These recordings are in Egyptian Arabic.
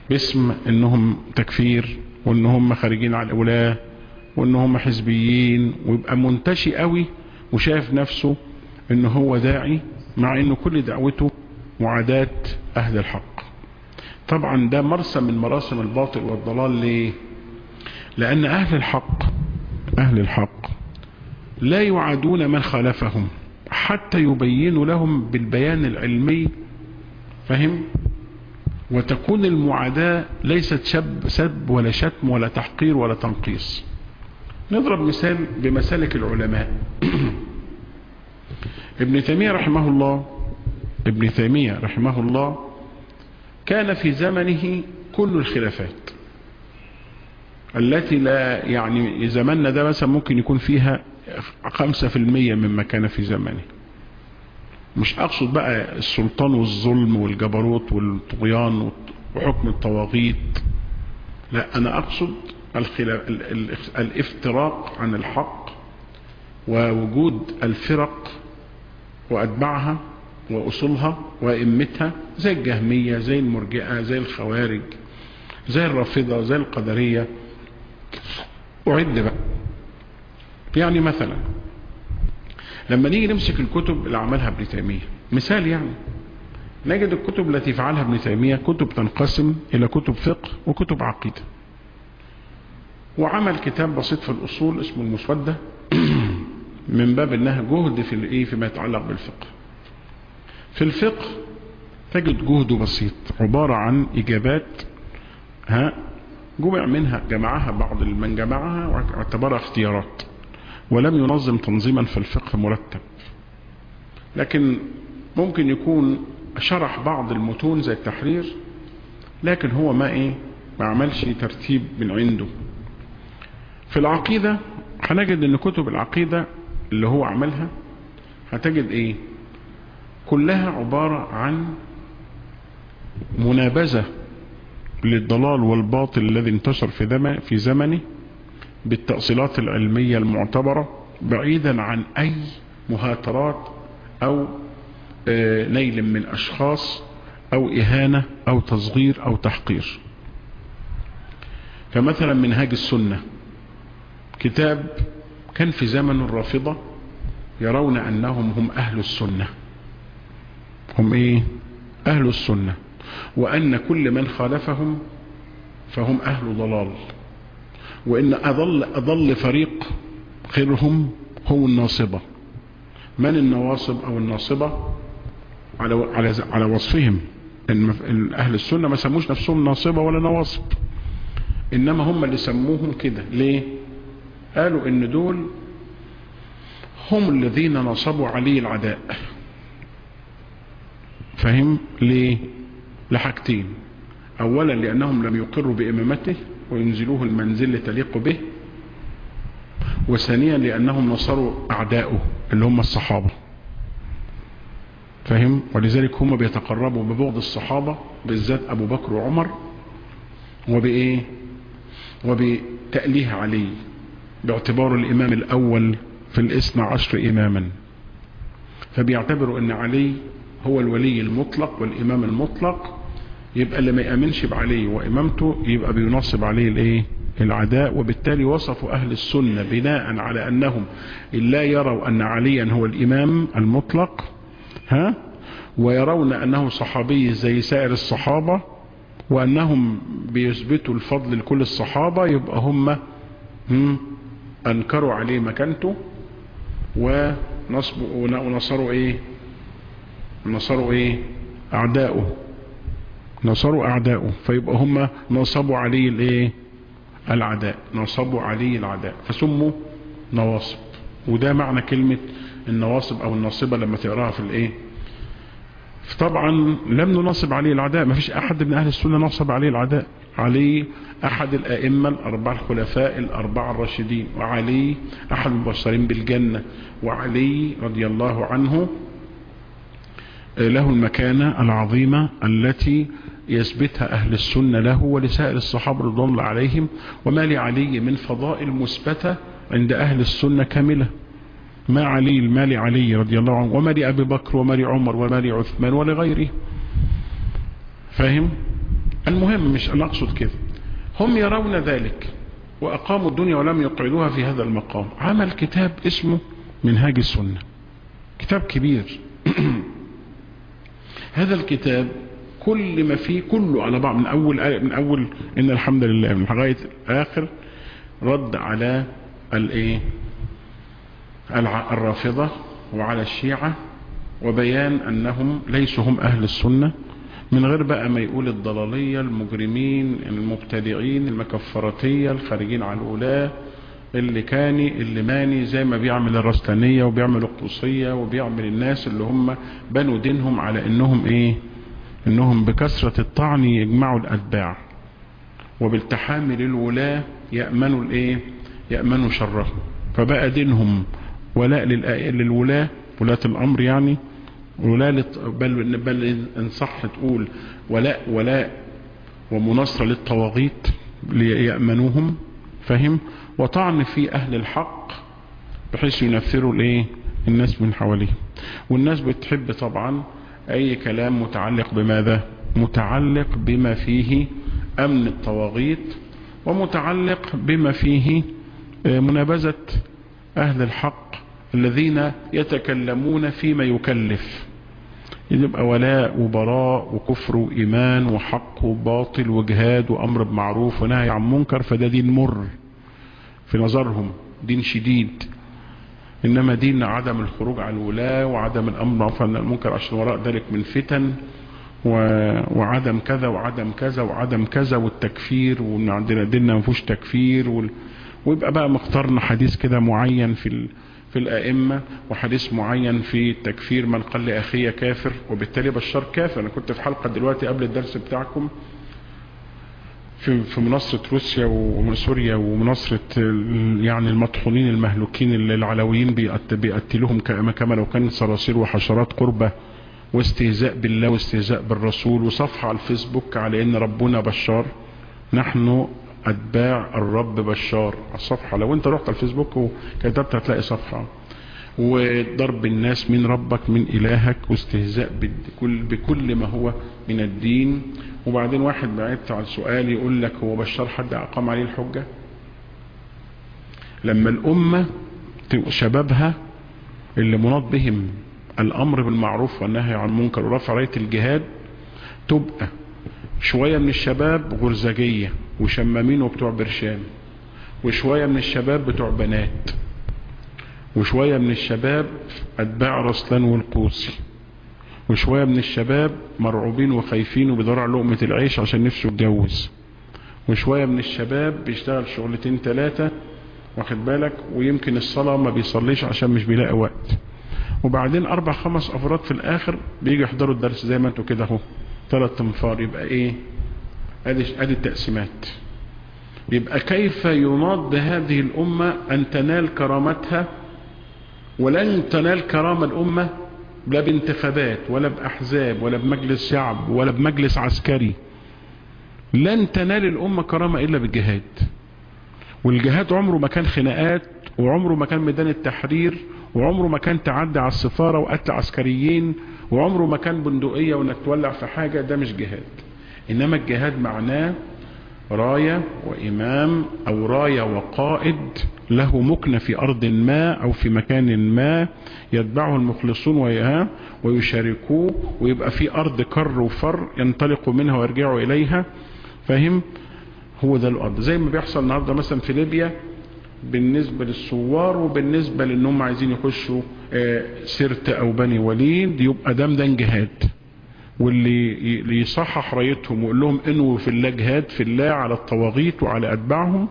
باسم انهم تكفير وان هم خارجين على الولاة وان هم حزبيين ويبقى منتشي قوي وشايف نفسه ان هو داعي مع انه كل دعوته معاداة اهل الحق طبعا ده مرسم من مراسم الباطل والضلال ليه لان اهل الحق اهل الحق لا يعادون من خالفهم حتى يبينوا لهم بالبيان العلمي فهم وتكون المعاداة ليست شب سب ولا شتم ولا تحقير ولا تنقيص نضرب مثال بمسالك العلماء ابن تيمية رحمه الله ابن تيمية رحمه الله كان في زمنه كل الخلافات التي لا يعني زماننا ده مثلا ممكن يكون فيها خمسة في المية مما كان في زمنه مش اقصد بقى السلطان والظلم والجبروت والطغيان وحكم الطواغيت لا انا اقصد الخلاف الافتراق عن الحق ووجود الفرق واتباعها واصولها وائمتها زي الجهمية زي المرجئة زي الخوارج زي الرافضة زي القدرية وعد بقى يعني مثلا لما نيجي نمسك الكتب اللي عملها ابن تيمية مثال يعني نجد الكتب التي فعلها ابن تيمية كتب تنقسم الى كتب فقه وكتب عقيدة وعمل كتاب بسيط في الاصول اسمه المسودة من باب انها جهد في الايه فيما يتعلق بالفقه في الفقه تجد جهده بسيط عبارة عن اجابات ها جمع منها جمعها بعض من جمعها واعتبرها اختيارات ولم ينظم تنظيما في الفقه مرتب لكن ممكن يكون شرح بعض المتون زي التحرير لكن هو ما ايه ما عملش ترتيب من عنده في العقيدة هنجد ان كتب العقيدة اللي هو عملها هتجد ايه كلها عبارة عن منابذة للضلال والباطل الذي انتشر في في زمنه بالتأصيلات العلمية المعتبرة بعيدا عن أي مهاترات أو نيل من أشخاص أو إهانة أو تصغير أو تحقير فمثلا منهاج السنة كتاب كان في زمن الرافضة يرون أنهم هم أهل السنة هم إيه أهل السنة وأن كل من خالفهم فهم أهل ضلال وإن أضل, أضل فريق خيرهم هو الناصبة من النواصب أو الناصبة على, على, على وصفهم إن أهل السنة ما سموش نفسهم ناصبة ولا نواصب إنما هم اللي سموهم كده ليه قالوا إن دول هم الذين نصبوا عليه العداء فهم ليه لحاجتين اولا لانهم لم يقروا بامامته وينزلوه المنزل تليق به وثانيا لانهم نصروا اعداؤه اللي هم الصحابة فهم ولذلك هم بيتقربوا ببغض الصحابة بالذات ابو بكر وعمر وبايه وبتأليه علي باعتباره الامام الاول في الاثنى عشر اماما فبيعتبروا ان علي هو الولي المطلق والامام المطلق يبقى اللي ما يأمنش بعلي وإمامته يبقى بينصب عليه الايه العداء وبالتالي وصفوا أهل السنة بناء على أنهم لا يروا أن عليا هو الإمام المطلق ها ويرون أنه صحابي زي سائر الصحابة وأنهم بيثبتوا الفضل لكل الصحابة يبقى هم أنكروا عليه مكانته ونصروا إيه نصروا إيه أعداؤه نصروا أعداؤه فيبقى هم نصبوا عليه الايه العداء نصبوا عليه العداء فسموا نواصب وده معنى كلمة النواصب او الناصبة لما تقراها في الايه طبعا لم ننصب عليه العداء ما فيش احد من اهل السنة نصب عليه العداء علي احد الائمة الاربع الخلفاء الاربعة الراشدين وعلي احد المبشرين بالجنة وعلي رضي الله عنه له المكانة العظيمة التي يثبتها أهل السنة له ولسائر الصحابة رضوان الله عليهم وما لعلي من فضائل مثبتة عند أهل السنة كاملة ما علي ما لعلي رضي الله عنه وما لأبي بكر وما لعمر وما لعثمان ولغيره فاهم المهم مش أنا أقصد كده هم يرون ذلك وأقاموا الدنيا ولم يقعدوها في هذا المقام عمل كتاب اسمه منهاج السنة كتاب كبير هذا الكتاب كل ما فيه كله على بعض من أول من أول إن الحمد لله من لغاية آخر رد على الايه الرافضة وعلى الشيعة وبيان أنهم ليسوا هم أهل السنة من غير بقى ما يقول الضلالية المجرمين المبتدعين المكفرتية الخارجين على الولاة اللي كاني اللي ماني زي ما بيعمل الرسلانية وبيعمل القوصية وبيعمل الناس اللي هم بنوا دينهم على انهم ايه انهم بكثرة الطعن يجمعوا الاتباع وبالتحامل الولاة يأمنوا الايه يأمنوا شرهم فبقى دينهم ولاء للولاة ولاة الامر يعني ولاء لت... بل, بل ان صح تقول ولاء ولاء ومناصرة للطواغيت ليأمنوهم فهم وطعن في اهل الحق بحيث ينفروا الايه الناس من حواليهم والناس بتحب طبعا اي كلام متعلق بماذا متعلق بما فيه امن الطواغيت ومتعلق بما فيه منابذة اهل الحق الذين يتكلمون فيما يكلف يبقى ولاء وبراء وكفر وإيمان وحق وباطل وجهاد وأمر بمعروف ونهي عن منكر فده دين مر في نظرهم دين شديد إنما دين عدم الخروج على الولاة وعدم الأمر معروف عن المنكر عشان وراء ذلك من فتن وعدم كذا وعدم كذا وعدم كذا والتكفير وإن عندنا ديننا ما فيهوش تكفير وال... ويبقى بقى مختارنا حديث كده معين في ال... في الأئمة وحديث معين في تكفير من قال لأخي كافر وبالتالي بشار كافر أنا كنت في حلقة دلوقتي قبل الدرس بتاعكم في في مناصرة روسيا وسوريا ومناصرة يعني المطحونين المهلوكين اللي العلويين بيقتلوهم كما لو كان صراصير وحشرات قربة واستهزاء بالله واستهزاء بالرسول وصفحة على الفيسبوك على ان ربنا بشار نحن اتباع الرب بشار الصفحة لو انت رحت على الفيسبوك وكتبت هتلاقي صفحة وضرب الناس من ربك من الهك واستهزاء بكل, بكل ما هو من الدين وبعدين واحد بعت على السؤال يقول لك هو بشار حد اقام عليه الحجة لما الامة شبابها اللي مناط بهم الامر بالمعروف والنهي عن المنكر ورفع رايه الجهاد تبقى شوية من الشباب غرزجية وشمامين وبتوع برشام وشوية من الشباب بتوع بنات وشوية من الشباب أتباع رسلان والقوسي وشوية من الشباب مرعوبين وخايفين وبيدوروا على لقمة العيش عشان نفسه يتجوز وشوية من الشباب بيشتغل شغلتين ثلاثة واخد بالك ويمكن الصلاة ما بيصليش عشان مش بيلاقي وقت وبعدين أربع خمس أفراد في الآخر بيجي يحضروا الدرس زي ما انتوا كده اهو ثلاث تنفار يبقى ايه ادي ادي التقسيمات يبقى كيف يناض بهذه الأمة أن تنال كرامتها ولن تنال كرامة الأمة لا بانتخابات ولا بأحزاب ولا بمجلس شعب ولا بمجلس عسكري لن تنال الأمة كرامة إلا بالجهاد والجهاد عمره ما كان خناقات وعمره ما كان ميدان التحرير وعمره ما كان تعدي على السفارة وقتل عسكريين وعمره ما كان بندقية وانك تولع في حاجة ده مش جهاد انما الجهاد معناه راية وإمام أو راية وقائد له مكنة في أرض ما أو في مكان ما يتبعه المخلصون وياه ويشاركوه ويبقى في أرض كر وفر ينطلقوا منها ويرجعوا إليها فاهم هو ده الأرض زي ما بيحصل النهاردة مثلا في ليبيا بالنسبة للثوار وبالنسبة لأنهم عايزين يخشوا سرت أو بني وليد يبقى ده ميدان جهاد واللي يصحح رايتهم ويقول لهم انوا في الله جهاد في الله على الطواغيت وعلى اتباعهم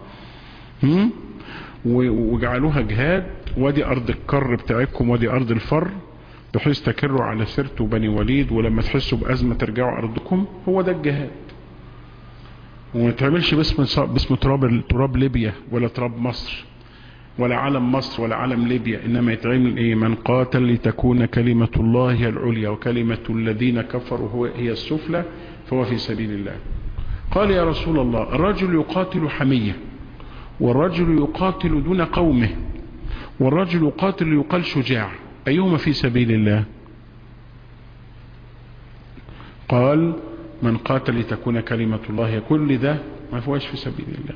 وجعلوها جهاد وادي ارض الكر بتاعتكم وادي ارض الفر بحيث تكروا على سرت وبني وليد ولما تحسوا بأزمة ترجعوا أرضكم هو ده الجهاد وما تعملش باسم باسم تراب تراب ليبيا ولا تراب مصر ولا علم مصر ولا علم ليبيا إنما يتعمل إيه من قاتل لتكون كلمة الله هي العليا وكلمة الذين كفروا هو هي السفلى فهو في سبيل الله قال يا رسول الله الرجل يقاتل حمية والرجل يقاتل دون قومه والرجل يقاتل يقال شجاع أيهما في سبيل الله قال من قاتل لتكون كلمة الله كل ده ما فيهاش في سبيل الله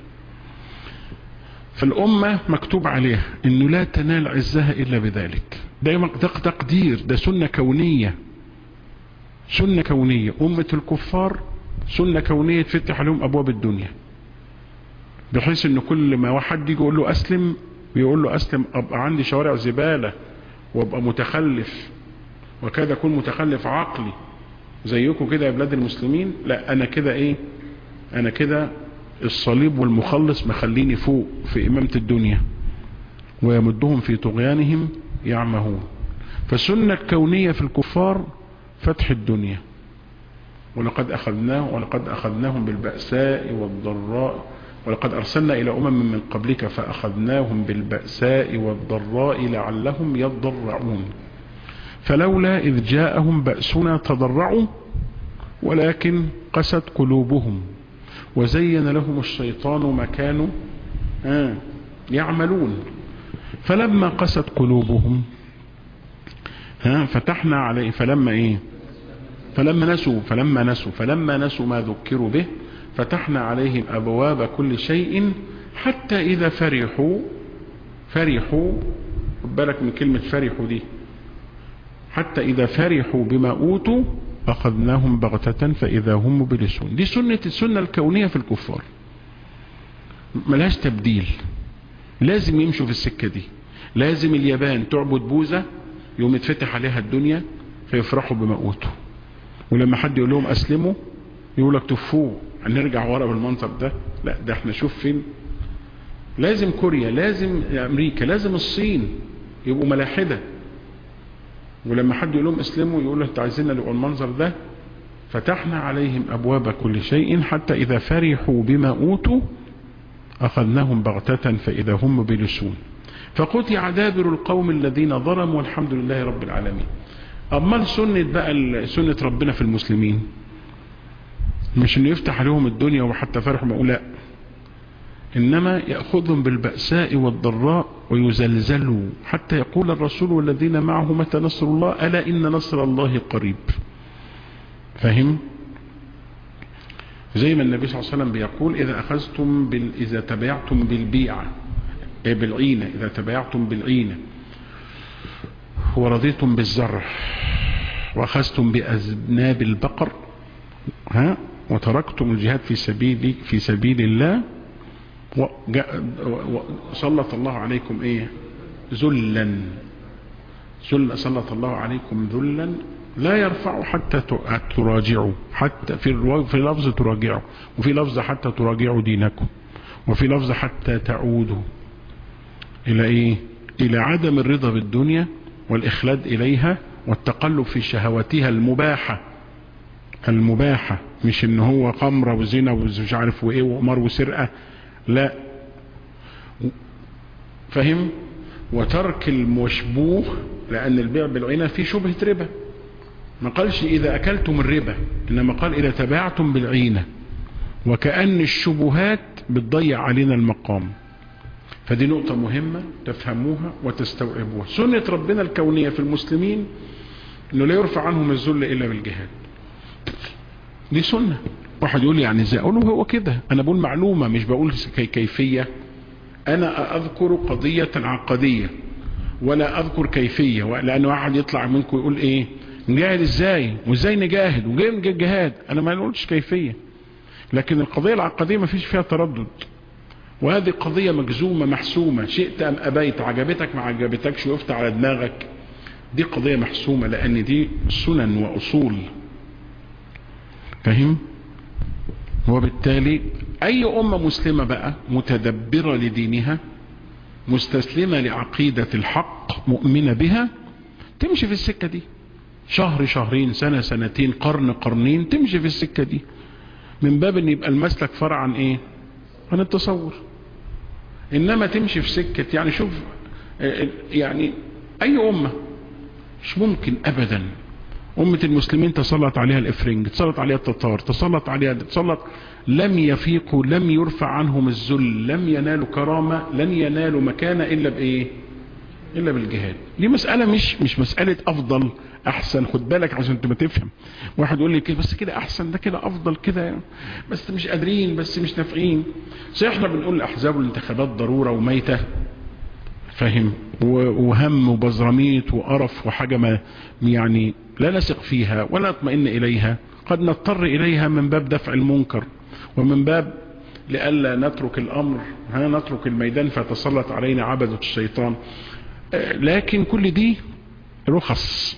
فالأمة مكتوب عليها انه لا تنال عزها الا بذلك ده تقدير ده سنة كونية سنة كونية أمة الكفار سنة كونية تفتح لهم أبواب الدنيا بحيث ان كل ما واحد يجي يقول له أسلم ويقول له أسلم أبقى عندي شوارع زبالة وابقى متخلف وكذا أكون متخلف عقلي زيكم كده يا بلاد المسلمين لا أنا كده إيه أنا كده الصليب والمخلص مخليني فوق في إمامة الدنيا ويمدهم في طغيانهم يعمهون فالسنة الكونية في الكفار فتح الدنيا ولقد أخذناه ولقد أخذناهم بالبأساء والضراء ولقد أرسلنا إلى أمم من قبلك فأخذناهم بالبأساء والضراء لعلهم يضرعون فلولا إذ جاءهم بأسنا تضرعوا ولكن قست قلوبهم وزين لهم الشيطان ما كانوا آه يعملون فلما قست قلوبهم ها فتحنا عليه فلما ايه فلما نسوا فلما نسوا فلما نسوا ما ذكروا به فتحنا عليهم أبواب كل شيء حتى إذا فرحوا فرحوا بالك من كلمة فرحوا دي حتى إذا فرحوا بما أوتوا أخذناهم بغتة فإذا هم مبلسون دي سنة السنة الكونية في الكفار ملهاش تبديل لازم يمشوا في السكة دي لازم اليابان تعبد بوزة يوم يتفتح عليها الدنيا فيفرحوا بما أوتوا ولما حد يقول لهم أسلموا يقول لك تفوه هنرجع ورا بالمنظر ده لا ده احنا شوف فين لازم كوريا لازم امريكا لازم الصين يبقوا ملاحدة ولما حد يقول لهم اسلموا يقول له انت عايزين نبقوا المنظر ده فتحنا عليهم ابواب كل شيء حتى اذا فرحوا بما اوتوا اخذناهم بغتة فاذا هم مبلسون فقطع دابر القوم الذين ظلموا والحمد لله رب العالمين امال سنة بقى سنة ربنا في المسلمين مش انه يفتح عليهم الدنيا وحتى فرحوا ما لا انما يأخذهم بالبأساء والضراء ويزلزلوا حتى يقول الرسول والذين معه متى نصر الله ألا إن نصر الله قريب فهم زي ما النبي صلى الله عليه وسلم بيقول إذا أخذتم بال... إذا تبايعتم بالبيعة بالعينة إذا تبايعتم بالعينة ورضيتم بالزرع وأخذتم بأذناب البقر ها وتركتم الجهاد في سبيل في سبيل الله وسلط الله عليكم ايه ذلا ذل سلط الله عليكم ذلا لا يرفع حتى تراجعوا حتى في في لفظ تراجعوا وفي لفظ حتى تراجعوا دينكم وفي لفظ حتى تعودوا الى ايه الى عدم الرضا بالدنيا والاخلاد اليها والتقلب في شهواتها المباحه المباحة مش ان هو قمرة وزنا ومش عارف وايه وقمار وسرقة لا فهم وترك المشبوه لان البيع بالعينة فيه شبهة ربا ما قالش اذا اكلتم الربا انما قال اذا تباعتم بالعينة وكأن الشبهات بتضيع علينا المقام فدي نقطة مهمة تفهموها وتستوعبوها سنة ربنا الكونية في المسلمين انه لا يرفع عنهم الذل الا بالجهاد دي سنة واحد يقول لي يعني ازاي اقول له هو كده انا بقول معلومة مش بقول كي كيفية انا اذكر قضية عقدية ولا اذكر كيفية لان واحد يطلع منكم يقول ايه نجاهد ازاي وازاي نجاهد وجاي نجاهد جهاد انا ما نقولش كيفية لكن القضية العقدية ما فيش فيها تردد وهذه قضية مجزومة محسومة شئت ام ابيت عجبتك ما عجبتكش وقفت على دماغك دي قضية محسومة لان دي سنن واصول فهم وبالتالي اي امة مسلمة بقى متدبرة لدينها مستسلمة لعقيدة الحق مؤمنة بها تمشي في السكة دي شهر شهرين سنة سنتين قرن قرنين تمشي في السكة دي من باب ان يبقى المسلك فرع عن ايه عن التصور انما تمشي في سكة يعني شوف يعني اي امة مش ممكن ابدا أمة المسلمين تسلط عليها الإفرنج تسلط عليها التتار تسلط عليها تسلط لم يفيقوا لم يرفع عنهم الذل لم ينالوا كرامة لن ينالوا مكانة إلا بإيه إلا بالجهاد دي مسألة مش مش مسألة أفضل احسن خد بالك عشان انت ما تفهم واحد يقول لي كده بس كده احسن ده كده افضل كده بس مش قادرين بس مش نافعين صحيح احنا بنقول الاحزاب والانتخابات ضروره وميته فاهم وهم وبزراميط وقرف وحاجه ما يعني لا نثق فيها ولا نطمئن اليها قد نضطر اليها من باب دفع المنكر ومن باب لئلا نترك الامر ها نترك الميدان فيتسلط علينا عبده الشيطان لكن كل دي رخص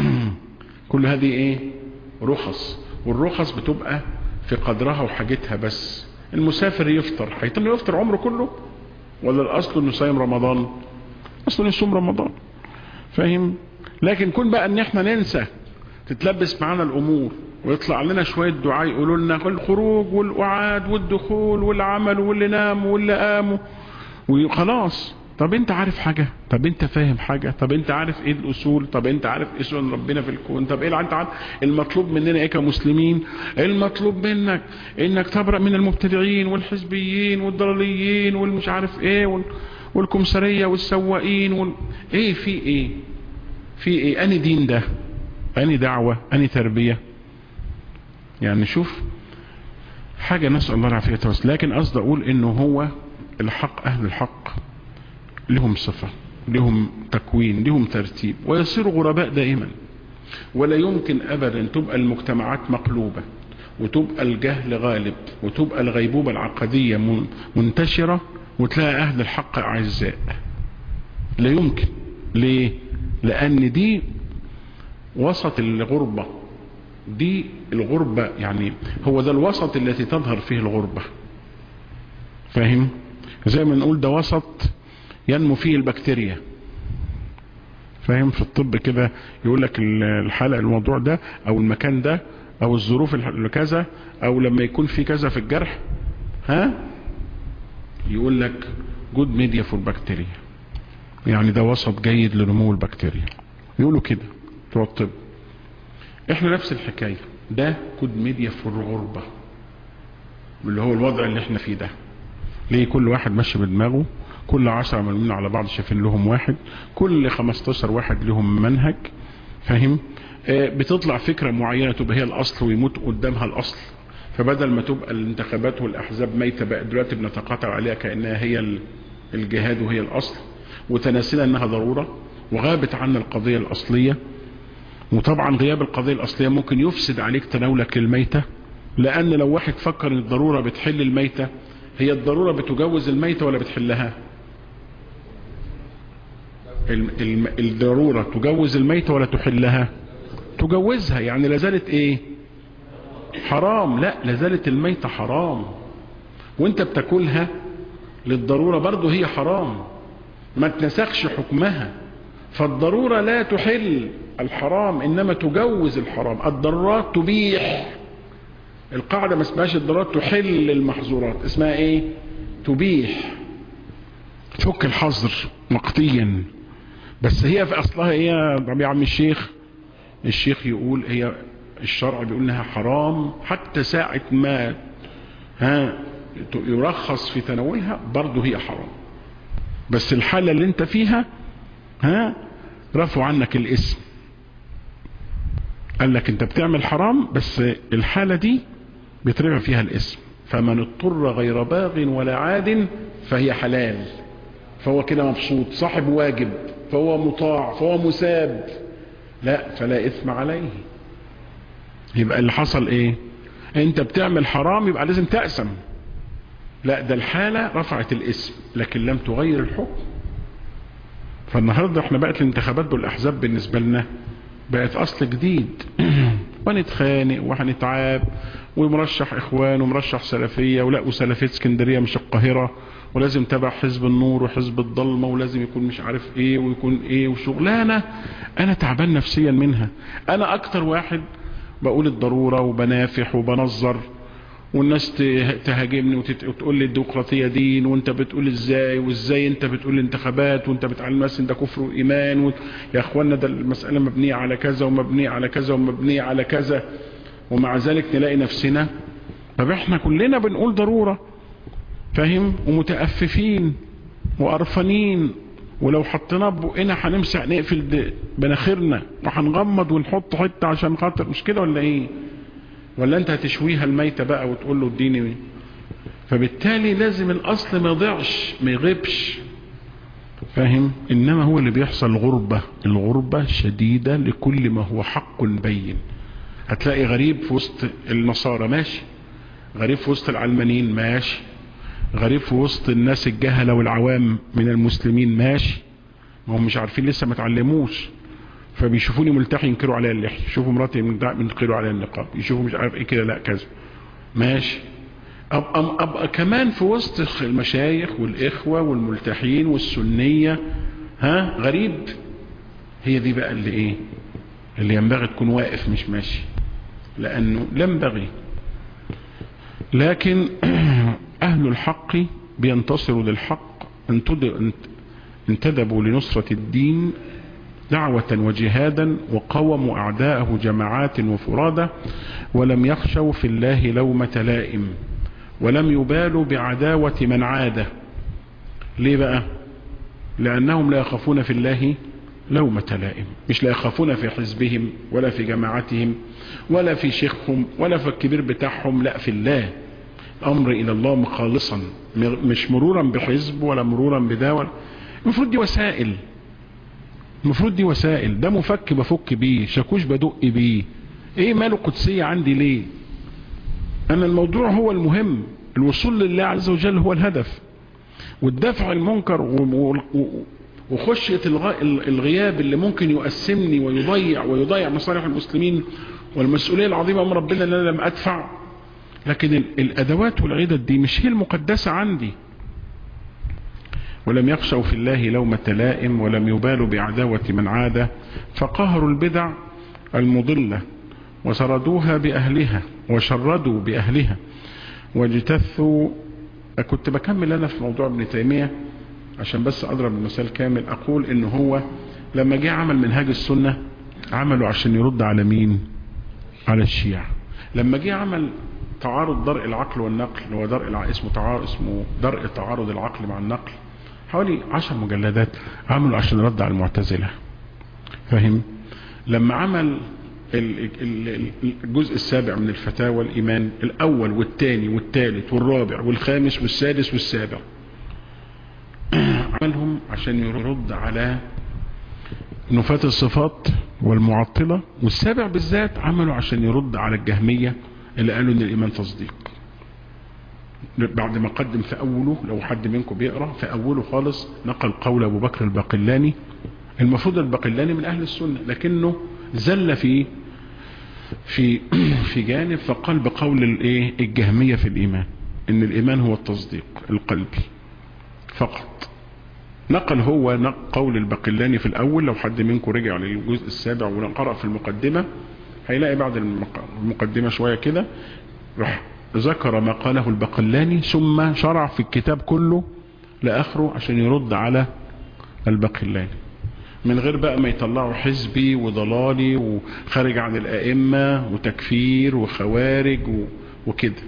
كل هذه ايه رخص والرخص بتبقى في قدرها وحاجتها بس المسافر يفطر هيتم يفطر عمره كله ولا الاصل انه صايم رمضان اصلا يصوم رمضان فاهم لكن كون بقى ان احنا ننسى تتلبس معانا الامور ويطلع لنا شوية دعاء يقولوا لنا الخروج والقعاد والدخول والعمل واللي ناموا واللي قاموا وخلاص طب انت عارف حاجة طب انت فاهم حاجة طب انت عارف ايه الاصول طب انت عارف ايه سنن ربنا في الكون طب ايه انت عارف المطلوب مننا ايه كمسلمين المطلوب منك انك تبرأ من المبتدعين والحزبيين والضلاليين والمش عارف ايه وال... والكمسرية والسواقين وال... ايه في ايه في ايه اني دين ده اني دعوة اني تربية يعني شوف حاجة نسأل الله العافية بس لكن قصد اقول انه هو الحق اهل الحق لهم صفة لهم تكوين لهم ترتيب ويصير غرباء دائما ولا يمكن ابدا تبقى المجتمعات مقلوبة وتبقى الجهل غالب وتبقى الغيبوبة العقدية منتشرة وتلاقي اهل الحق اعزاء لا يمكن ليه لان دي وسط الغربة دي الغربة يعني هو ده الوسط التي تظهر فيه الغربة فاهم زي ما نقول ده وسط ينمو فيه البكتيريا فاهم في الطب كده يقول لك الحالة الموضوع ده او المكان ده او الظروف كذا او لما يكون في كذا في الجرح ها يقول لك جود ميديا فور بكتيريا يعني ده وسط جيد لنمو البكتيريا يقولوا كده بتوع الطب احنا نفس الحكاية ده جود ميديا فور غربة اللي هو الوضع اللي احنا فيه ده ليه كل واحد ماشي بدماغه كل عشرة ملمين على بعض شايفين لهم واحد كل 15 واحد لهم منهج فاهم آه بتطلع فكرة معينة تبقى هي الاصل ويموت قدامها الاصل فبدل ما تبقى الانتخابات والاحزاب ميتة بقى دلوقتي بنتقاطع عليها كأنها هي الجهاد وهي الاصل وتناسينا انها ضرورة وغابت عنا القضية الاصلية وطبعا غياب القضية الاصلية ممكن يفسد عليك تناولك للميتة لان لو واحد فكر ان الضرورة بتحل الميتة هي الضرورة بتجوز الميتة ولا بتحلها الضرورة تجوز الميتة ولا تحلها تجوزها يعني لازالت ايه حرام لا لازالت الميتة حرام وانت بتاكلها للضرورة برضو هي حرام ما تنسخش حكمها فالضرورة لا تحل الحرام انما تجوز الحرام الضرورات تبيح القاعدة ما اسمهاش الضرورات تحل المحظورات اسمها ايه تبيح فك الحظر وقتيا بس هي في اصلها ايه يا عم الشيخ الشيخ يقول هي الشرع بيقول انها حرام حتى ساعة ما ها يرخص في تناولها برضه هي حرام بس الحالة اللي انت فيها ها رفعوا عنك الاسم قال لك انت بتعمل حرام بس الحالة دي بيترفع فيها الاسم فمن اضطر غير باغ ولا عاد فهي حلال فهو كده مبسوط صاحب واجب فهو مطاع فهو مساب لا فلا اثم عليه يبقى اللي حصل ايه انت بتعمل حرام يبقى لازم تأسم لا ده الحالة رفعت الاسم لكن لم تغير الحكم فالنهاردة احنا بقت الانتخابات بالاحزاب بالنسبة لنا بقت اصل جديد ونتخانق وهنتعاب ومرشح اخوان ومرشح سلفية ولا وسلفية اسكندرية مش القاهرة ولازم تبع حزب النور وحزب الضلمة ولازم يكون مش عارف ايه ويكون ايه وشغلانة انا تعبان نفسيا منها انا اكتر واحد بقول الضرورة وبنافح وبنظر والناس تهاجمني وتقول لي الديمقراطية دين وانت بتقول ازاي وازاي انت بتقول الانتخابات وانت بتعلم الناس ده كفر وايمان و... يا اخوانا ده المسألة مبنية على كذا ومبنية على كذا ومبنية على كذا ومع ذلك نلاقي نفسنا طب احنا كلنا بنقول ضرورة فاهم ومتأففين وقرفانين ولو حطيناه بقنا هنمسح نقفل بناخرنا وهنغمض ونحط حته عشان خاطر مش كده ولا ايه ولا انت هتشويها الميته بقى وتقول له اديني فبالتالي لازم الاصل ما يضيعش ما يغيبش فاهم انما هو اللي بيحصل غربة الغربة شديدة لكل ما هو حق بين هتلاقي غريب في وسط النصارى ماشي غريب في وسط العلمانيين ماشي غريب في وسط الناس الجهلة والعوام من المسلمين ماشي ما هم مش عارفين لسه ما تعلموش فبيشوفوني ملتحي ينكروا عليا اللحية يشوفوا مراتي ينكروا عليا النقاب يشوفوا مش عارف ايه كده لا كذا ماشي أبقى, أبقى كمان في وسط المشايخ والإخوة والملتحين والسنية ها غريب هي دي بقى اللي ايه اللي ينبغي تكون واقف مش ماشي لأنه لا ينبغي لكن أهل الحق بينتصروا للحق انتدبوا لنصرة الدين دعوة وجهادا وقوموا أعداءه جماعات وفرادى ولم يخشوا في الله لومة لائم ولم يبالوا بعداوة من عاده ليه بقى لأنهم لا يخافون في الله لومة لائم مش لا يخافون في حزبهم ولا في جماعتهم ولا في شيخهم ولا في الكبير بتاعهم لا في الله الأمر إلى الله خالصا مش مرورا بحزب ولا مرورا بداول المفروض دي وسائل المفروض دي وسائل ده مفك بفك بيه شاكوش بدق بيه ايه ماله قدسية عندي ليه أن الموضوع هو المهم الوصول لله عز وجل هو الهدف والدفع المنكر وخشية الغياب اللي ممكن يقسمني ويضيع ويضيع مصالح المسلمين والمسؤولية العظيمة من ربنا أن أنا لم أدفع لكن الأدوات والعدد دي مش هي المقدسة عندي ولم يخشوا في الله لومة لائم ولم يبالوا بعداوة من عاد فقهروا البدع المضلة وسردوها بأهلها وشردوا بأهلها واجتثوا كنت بكمل أنا في موضوع ابن تيمية عشان بس أضرب المثال كامل أقول إن هو لما جه عمل منهاج السنة عمله عشان يرد على مين على الشيعة لما جه عمل تعارض درء العقل والنقل هو درء الع... اسمه تعارض اسمه درء تعارض العقل مع النقل حوالي عشر مجلدات عملوا عشان يرد على المعتزلة فاهم لما عمل الجزء السابع من الفتاوى الإيمان الأول والثاني والثالث والرابع والخامس والسادس والسابع عملهم عشان يرد على نفاة الصفات والمعطلة والسابع بالذات عملوا عشان يرد على الجهمية اللي قالوا ان الإيمان تصديق بعد ما قدم في أوله لو حد منكم بيقرأ في أوله خالص نقل قول أبو بكر الباقلاني المفروض الباقلاني من أهل السنة لكنه زل في في في جانب فقال بقول الايه الجهمية في الإيمان ان الإيمان هو التصديق القلبي فقط نقل هو قول الباقلاني في الأول لو حد منكم رجع للجزء السابع وقرأ في المقدمة هيلاقي بعد المقدمة شوية كده راح ذكر ما قاله الباقلاني ثم شرع في الكتاب كله لآخره عشان يرد على الباقلاني من غير بقى ما يطلعوا حزبي وضلالي وخارج عن الأئمة وتكفير وخوارج وكده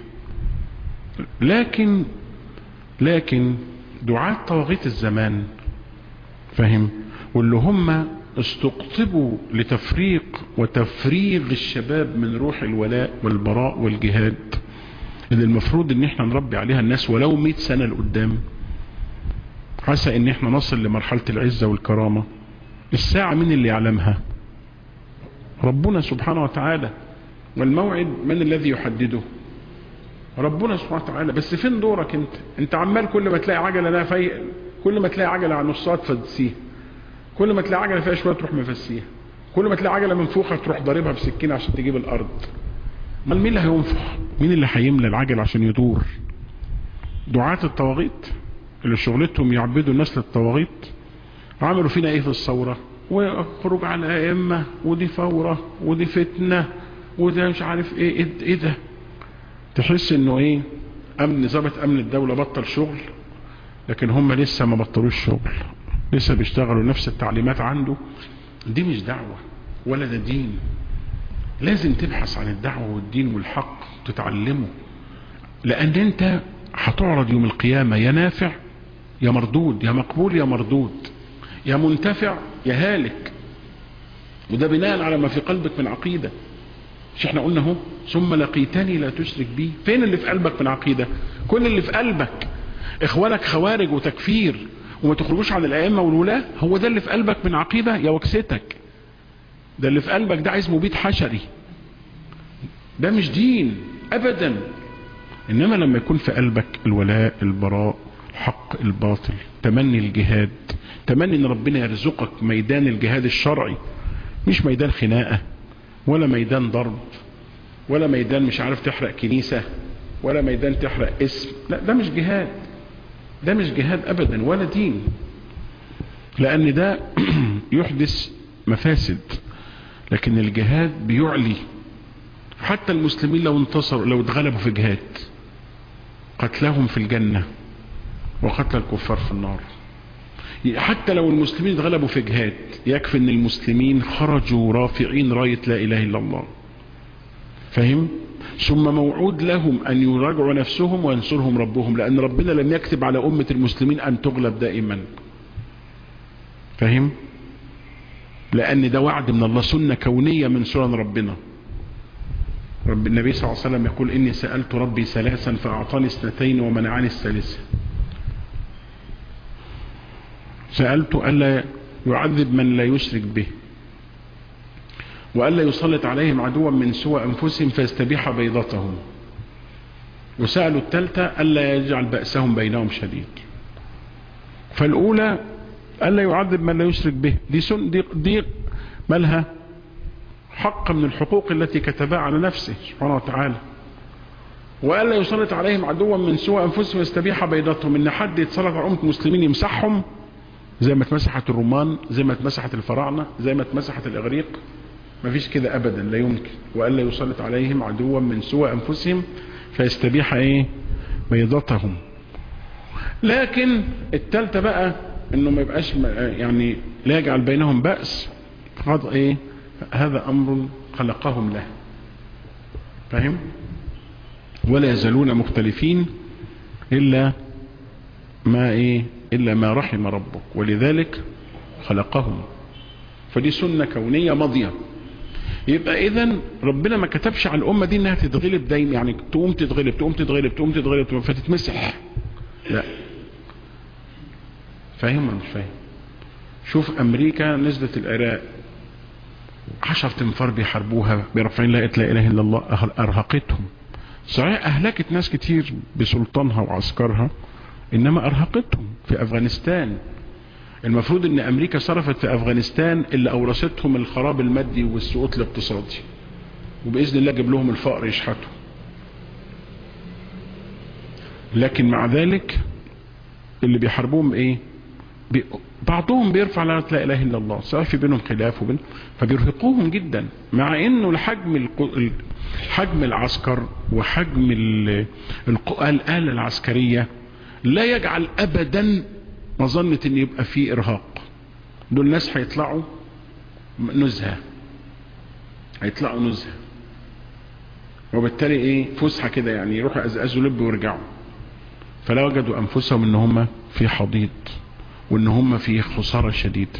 لكن لكن دعاة طواغيت الزمان فهم واللي هم استقطبوا لتفريق وتفريغ الشباب من روح الولاء والبراء والجهاد اللي المفروض ان احنا نربي عليها الناس ولو 100 سنة لقدام عسى ان احنا نصل لمرحلة العزة والكرامة الساعة من اللي يعلمها ربنا سبحانه وتعالى والموعد من الذي يحدده ربنا سبحانه وتعالى بس فين دورك انت انت عمال كل ما تلاقي عجلة لا فايق كل ما تلاقي عجلة على نصات فدسيها كل ما تلاقي عجلة فيها شوية تروح مفسيها كل ما تلاقي عجلة منفوخة تروح ضاربها بسكينة عشان تجيب الارض امال مين اللي هينفخ مين اللي هيملى العجل عشان يدور دعاة الطواغيت اللي شغلتهم يعبدوا الناس للطواغيت عملوا فينا ايه في الثورة وخروج على ائمة ودي ثورة ودي فتنة وده مش عارف ايه ايه ده تحس انه ايه امن ظابط امن الدولة بطل شغل لكن هم لسه ما بطلوش شغل لسه بيشتغلوا نفس التعليمات عنده دي مش دعوة ولا ده دين لازم تبحث عن الدعوة والدين والحق تتعلمه لان انت هتعرض يوم القيامة يا نافع يا مردود يا مقبول يا مردود يا منتفع يا هالك وده بناء على ما في قلبك من عقيدة مش احنا قلنا اهو ثم لقيتني لا تشرك بي فين اللي في قلبك من عقيدة كل اللي في قلبك اخوانك خوارج وتكفير وما تخرجوش عن الائمة والولاة هو ده اللي في قلبك من عقيدة يا وكستك ده اللي في قلبك ده عايز مبيد حشري ده مش دين ابدا انما لما يكون في قلبك الولاء البراء الحق الباطل تمني الجهاد تمني ان ربنا يرزقك ميدان الجهاد الشرعي مش ميدان خناقة ولا ميدان ضرب ولا ميدان مش عارف تحرق كنيسة ولا ميدان تحرق اسم لا ده مش جهاد ده مش جهاد ابدا ولا دين لان ده يحدث مفاسد لكن الجهاد بيعلي حتى المسلمين لو انتصروا لو اتغلبوا في جهاد قتلهم في الجنة وقتل الكفار في النار حتى لو المسلمين اتغلبوا في جهاد يكفي ان المسلمين خرجوا رافعين راية لا اله الا الله فهم ثم موعود لهم ان يراجعوا نفسهم وينصرهم ربهم لان ربنا لم يكتب على امة المسلمين ان تغلب دائما فهم لان ده وعد من الله سنة كونية من سنن ربنا رب النبي صلى الله عليه وسلم يقول اني سألت ربي ثلاثا فاعطاني اثنتين ومنعني الثالثة سألت ألا يعذب من لا يشرك به وألا يسلط عليهم عدوا من سوى أنفسهم فيستبيح بيضتهم وسألوا الثالثة ألا يجعل بأسهم بينهم شديد فالأولى ألا يعذب من لا يشرك به دي, سن دي, دي مالها حق من الحقوق التي كتبها على نفسه سبحانه وتعالى وألا يسلط عليهم عدوا من سوى أنفسهم يستبيح بيضتهم إن حد يتسلط على أمة المسلمين يمسحهم زي ما اتمسحت الرومان زي ما اتمسحت الفراعنة زي ما اتمسحت الإغريق مفيش كده أبدا لا يمكن وألا يسلط عليهم عدوا من سوى أنفسهم فيستبيح إيه بيضتهم لكن التالتة بقى انه ما يبقاش يعني لا يجعل بينهم بأس قد ايه هذا امر خلقهم له فاهم ولا يزالون مختلفين الا ما ايه الا ما رحم ربك ولذلك خلقهم فدي سنة كونية ماضية يبقى اذا ربنا ما كتبش على الامة دي انها تتغلب دايما يعني تقوم تتغلب تقوم تتغلب تقوم تتغلب فتتمسح لا فاهم ولا مش فاهم شوف امريكا نزلت العراق عشر تنفار بيحاربوها برفعين لا اله الا الله ارهقتهم صحيح اهلكت ناس كتير بسلطانها وعسكرها انما ارهقتهم في افغانستان المفروض ان امريكا صرفت في افغانستان اللي اورثتهم الخراب المادي والسقوط الاقتصادي وباذن الله جاب لهم الفقر يشحتوا لكن مع ذلك اللي بيحاربوهم ايه بي بعضهم بيرفع لا اله الا الله سواء في بينهم خلاف وبين فبيرهقوهم جدا مع انه الحجم حجم العسكر وحجم الآلة العسكرية لا يجعل ابدا مظنة ان يبقى فيه ارهاق دول الناس هيطلعوا نزهة هيطلعوا نزهة وبالتالي ايه فسحة كده يعني يروحوا ازازوا لب ويرجعوا فلا وجدوا انفسهم ان هم في حضيض وان هم في خسارة شديدة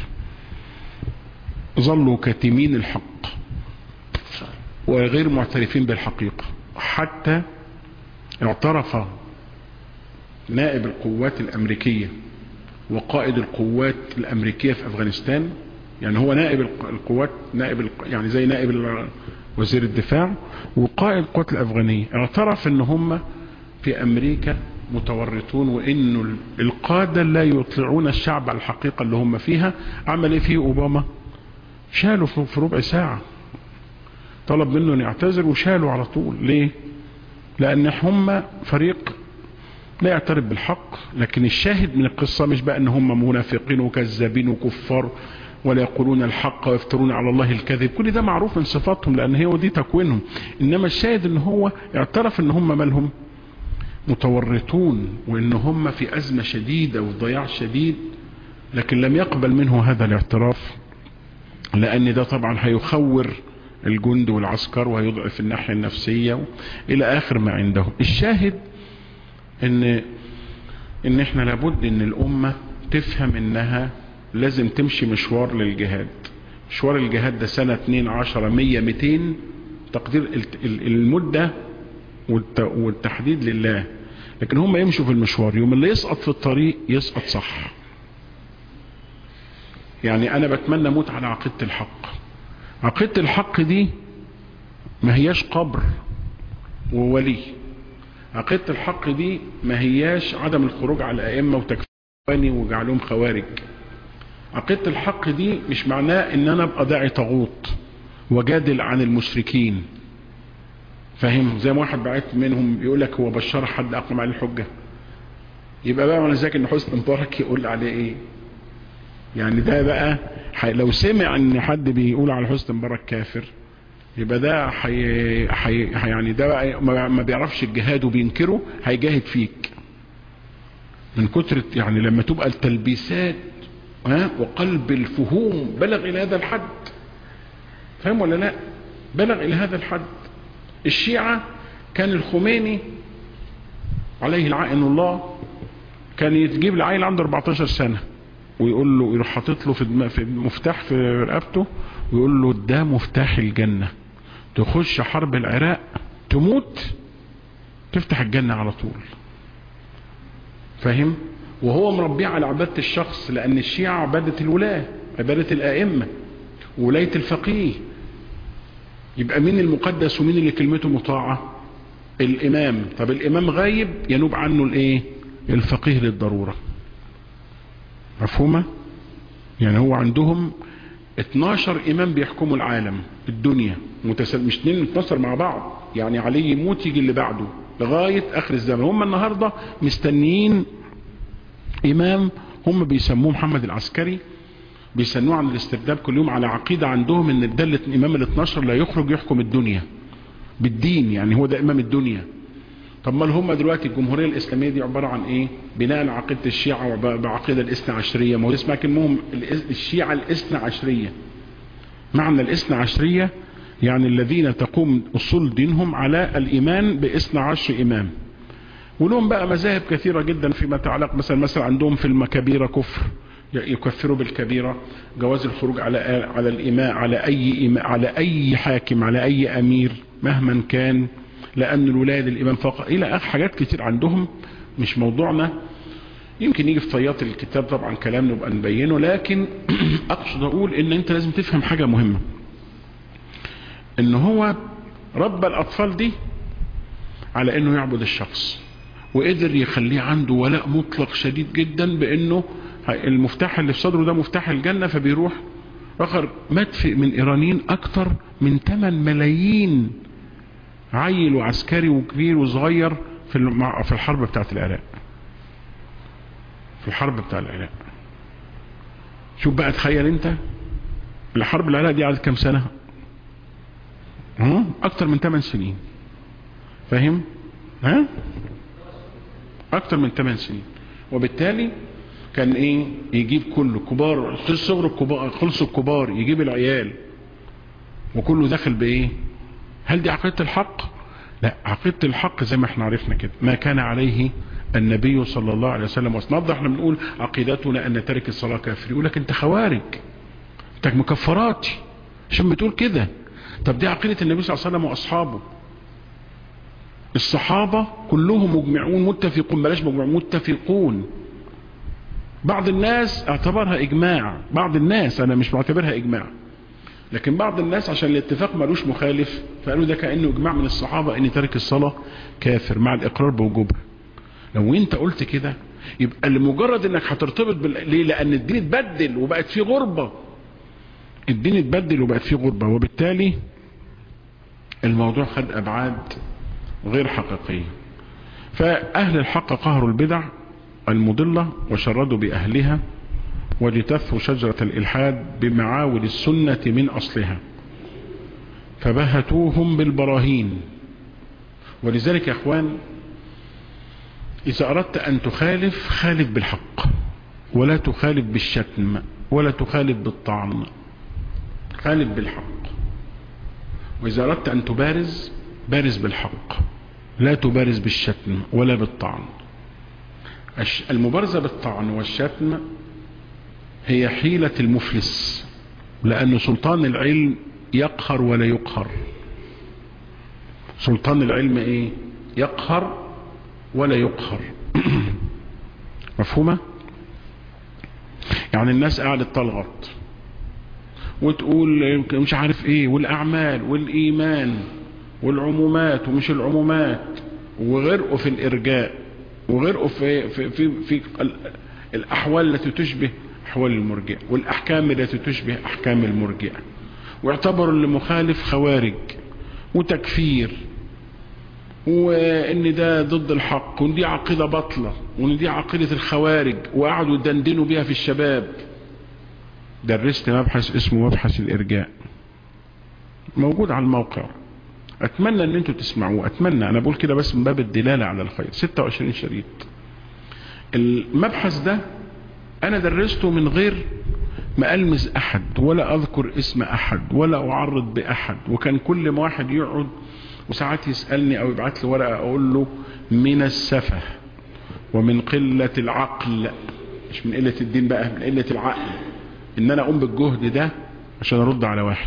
ظلوا كاتمين الحق وغير معترفين بالحقيقة حتى اعترف نائب القوات الامريكية وقائد القوات الامريكية في افغانستان يعني هو نائب القوات نائب يعني زي نائب وزير الدفاع وقائد القوات الافغانية اعترف ان هم في امريكا متورطون وانه القادة لا يطلعون الشعب على الحقيقة اللي هم فيها عمل ايه فيه اوباما شالوا في ربع ساعة طلب منه ان يعتذر وشالوا على طول ليه لان هم فريق لا يعترف بالحق لكن الشاهد من القصة مش بقى ان هم منافقين وكذابين وكفار ولا يقولون الحق ويفترون على الله الكذب كل ده معروف من صفاتهم لان هي ودي تكوينهم انما الشاهد ان هو اعترف ان هم مالهم متورطون وان هم في ازمة شديدة وضياع شديد لكن لم يقبل منه هذا الاعتراف لان ده طبعا هيخور الجند والعسكر وهيضعف الناحية النفسية الى اخر ما عندهم الشاهد ان ان احنا لابد ان الامة تفهم انها لازم تمشي مشوار للجهاد مشوار الجهاد ده سنة 2 10 100 200 تقدير المدة والتحديد لله لكن هم يمشوا في المشوار يوم اللي يسقط في الطريق يسقط صح يعني انا بتمنى اموت على عقيدة الحق عقيدة الحق دي ما هياش قبر وولي عقيدة الحق دي ما هياش عدم الخروج على الائمة وتكفاني وجعلهم خوارج عقيدة الحق دي مش معناه ان انا ابقى داعي طاغوت وجادل عن المشركين فاهم زي ما واحد بعت منهم بيقول لك هو بشار حد اقام عليه الحجة يبقى بقى وانا ذاكر ان حسن مبارك يقول عليه ايه يعني ده بقى حي... لو سمع ان حد بيقول على حسن مبارك كافر يبقى ده حي... حي... يعني ده بقى ما بيعرفش الجهاد وبينكره هيجاهد فيك من كتر يعني لما تبقى التلبيسات ها وقلب الفهوم بلغ الى هذا الحد فاهم ولا لا بلغ الى هذا الحد الشيعة كان الخميني عليه العائن الله كان يتجيب العيل عنده 14 سنة ويقول له يروح حاطط له في في مفتاح في رقبته ويقول له ده مفتاح الجنة تخش حرب العراق تموت تفتح الجنة على طول فاهم وهو مربيه على عبادة الشخص لأن الشيعة عبادة الولاة عبادة الآئمة ولاية الفقيه يبقى مين المقدس ومين اللي كلمته مطاعة الإمام طب الإمام غايب ينوب عنه الإيه الفقيه للضرورة مفهومة يعني هو عندهم 12 إمام بيحكموا العالم الدنيا متسل... مش اتنين 12 مع بعض يعني علي يموت يجي اللي بعده لغاية آخر الزمن هم النهاردة مستنيين إمام هم بيسموه محمد العسكري بيسنوه عن الاسترداد كل يوم على عقيدة عندهم ان ده الامام ال 12 لا يخرج يحكم الدنيا بالدين يعني هو ده امام الدنيا طب ما هم دلوقتي الجمهورية الاسلامية دي عبارة عن ايه بناء على عقيدة الشيعة وبعقيدة الاثنى عشرية ما هو اسمها كلمهم الشيعة الاثنى عشرية معنى الاثنى عشرية يعني الذين تقوم اصول دينهم على الايمان باثنى عشر امام ولهم بقى مذاهب كثيرة جدا فيما يتعلق مثلا مثلا عندهم في المكابيرة كفر يكفروا بالكبيرة جواز الخروج على على الإماء على أي إماء على أي حاكم على أي أمير مهما كان لأن الولاية للإمام فقط إلى آخر حاجات كتير عندهم مش موضوعنا يمكن يجي في طيات الكتاب طبعا كلام نبقى نبينه لكن أقصد أقول إن أنت لازم تفهم حاجة مهمة إن هو رب الأطفال دي على إنه يعبد الشخص وقدر يخليه عنده ولاء مطلق شديد جدا بإنه المفتاح اللي في صدره ده مفتاح الجنة فبيروح اخر مات من ايرانيين اكتر من 8 ملايين عيل وعسكري وكبير وصغير في في الحرب بتاعت العراق في الحرب بتاع العراق شوف بقى تخيل انت الحرب العراق دي قعدت كام سنة اكتر من 8 سنين فاهم ها اكتر من 8 سنين وبالتالي كان ايه يجيب كله كبار صغر الكبار خلصوا الكبار يجيب العيال وكله داخل بايه هل دي عقيدة الحق لا عقيدة الحق زي ما احنا عرفنا كده ما كان عليه النبي صلى الله عليه وسلم وصنضح احنا بنقول عقيدتنا ان ترك الصلاة كافر يقول لك انت خوارج انت مكفراتي عشان بتقول كده طب دي عقيدة النبي صلى الله عليه وسلم واصحابه الصحابة كلهم مجمعون متفقون بلاش مجمعون متفقون بعض الناس اعتبرها اجماع بعض الناس انا مش بعتبرها اجماع لكن بعض الناس عشان الاتفاق ملوش مخالف فقالوا ده كأنه اجماع من الصحابة ان ترك الصلاة كافر مع الاقرار بوجوبها لو انت قلت كده يبقى لمجرد انك هترتبط بال... ليه لان الدين اتبدل وبقت فيه غربة الدين اتبدل وبقت فيه غربة وبالتالي الموضوع خد ابعاد غير حقيقية فاهل الحق قهروا البدع المضلة وشردوا بأهلها وجتثوا شجرة الإلحاد بمعاول السنة من أصلها فبهتوهم بالبراهين ولذلك يا أخوان إذا أردت أن تخالف خالف بالحق ولا تخالف بالشتم ولا تخالف بالطعن خالف بالحق وإذا أردت أن تبارز بارز بالحق لا تبارز بالشتم ولا بالطعن المبارزة بالطعن والشتم هي حيلة المفلس لأن سلطان العلم يقهر ولا يقهر سلطان العلم ايه يقهر ولا يقهر مفهومة يعني الناس قاعدة تلغط وتقول مش عارف ايه والاعمال والايمان والعمومات ومش العمومات وغرقوا في الارجاء وغرقوا في في في, في الاحوال التي تشبه احوال المرجئه والاحكام التي تشبه احكام المرجئه واعتبروا اللي مخالف خوارج وتكفير وان ده ضد الحق وان دي عقيده باطله وان دي عقيده الخوارج وقعدوا يدندنوا بيها في الشباب درست مبحث اسمه مبحث الارجاء موجود على الموقع اتمنى ان انتوا تسمعوه اتمنى انا بقول كده بس من باب الدلاله على الخير 26 شريط المبحث ده انا درسته من غير ما المس احد ولا اذكر اسم احد ولا اعرض باحد وكان كل ما واحد يقعد وساعات يسالني او يبعت لي ورقه اقول له من السفه ومن قله العقل مش من قله الدين بقى من قله العقل ان انا اقوم بالجهد ده عشان ارد على واحد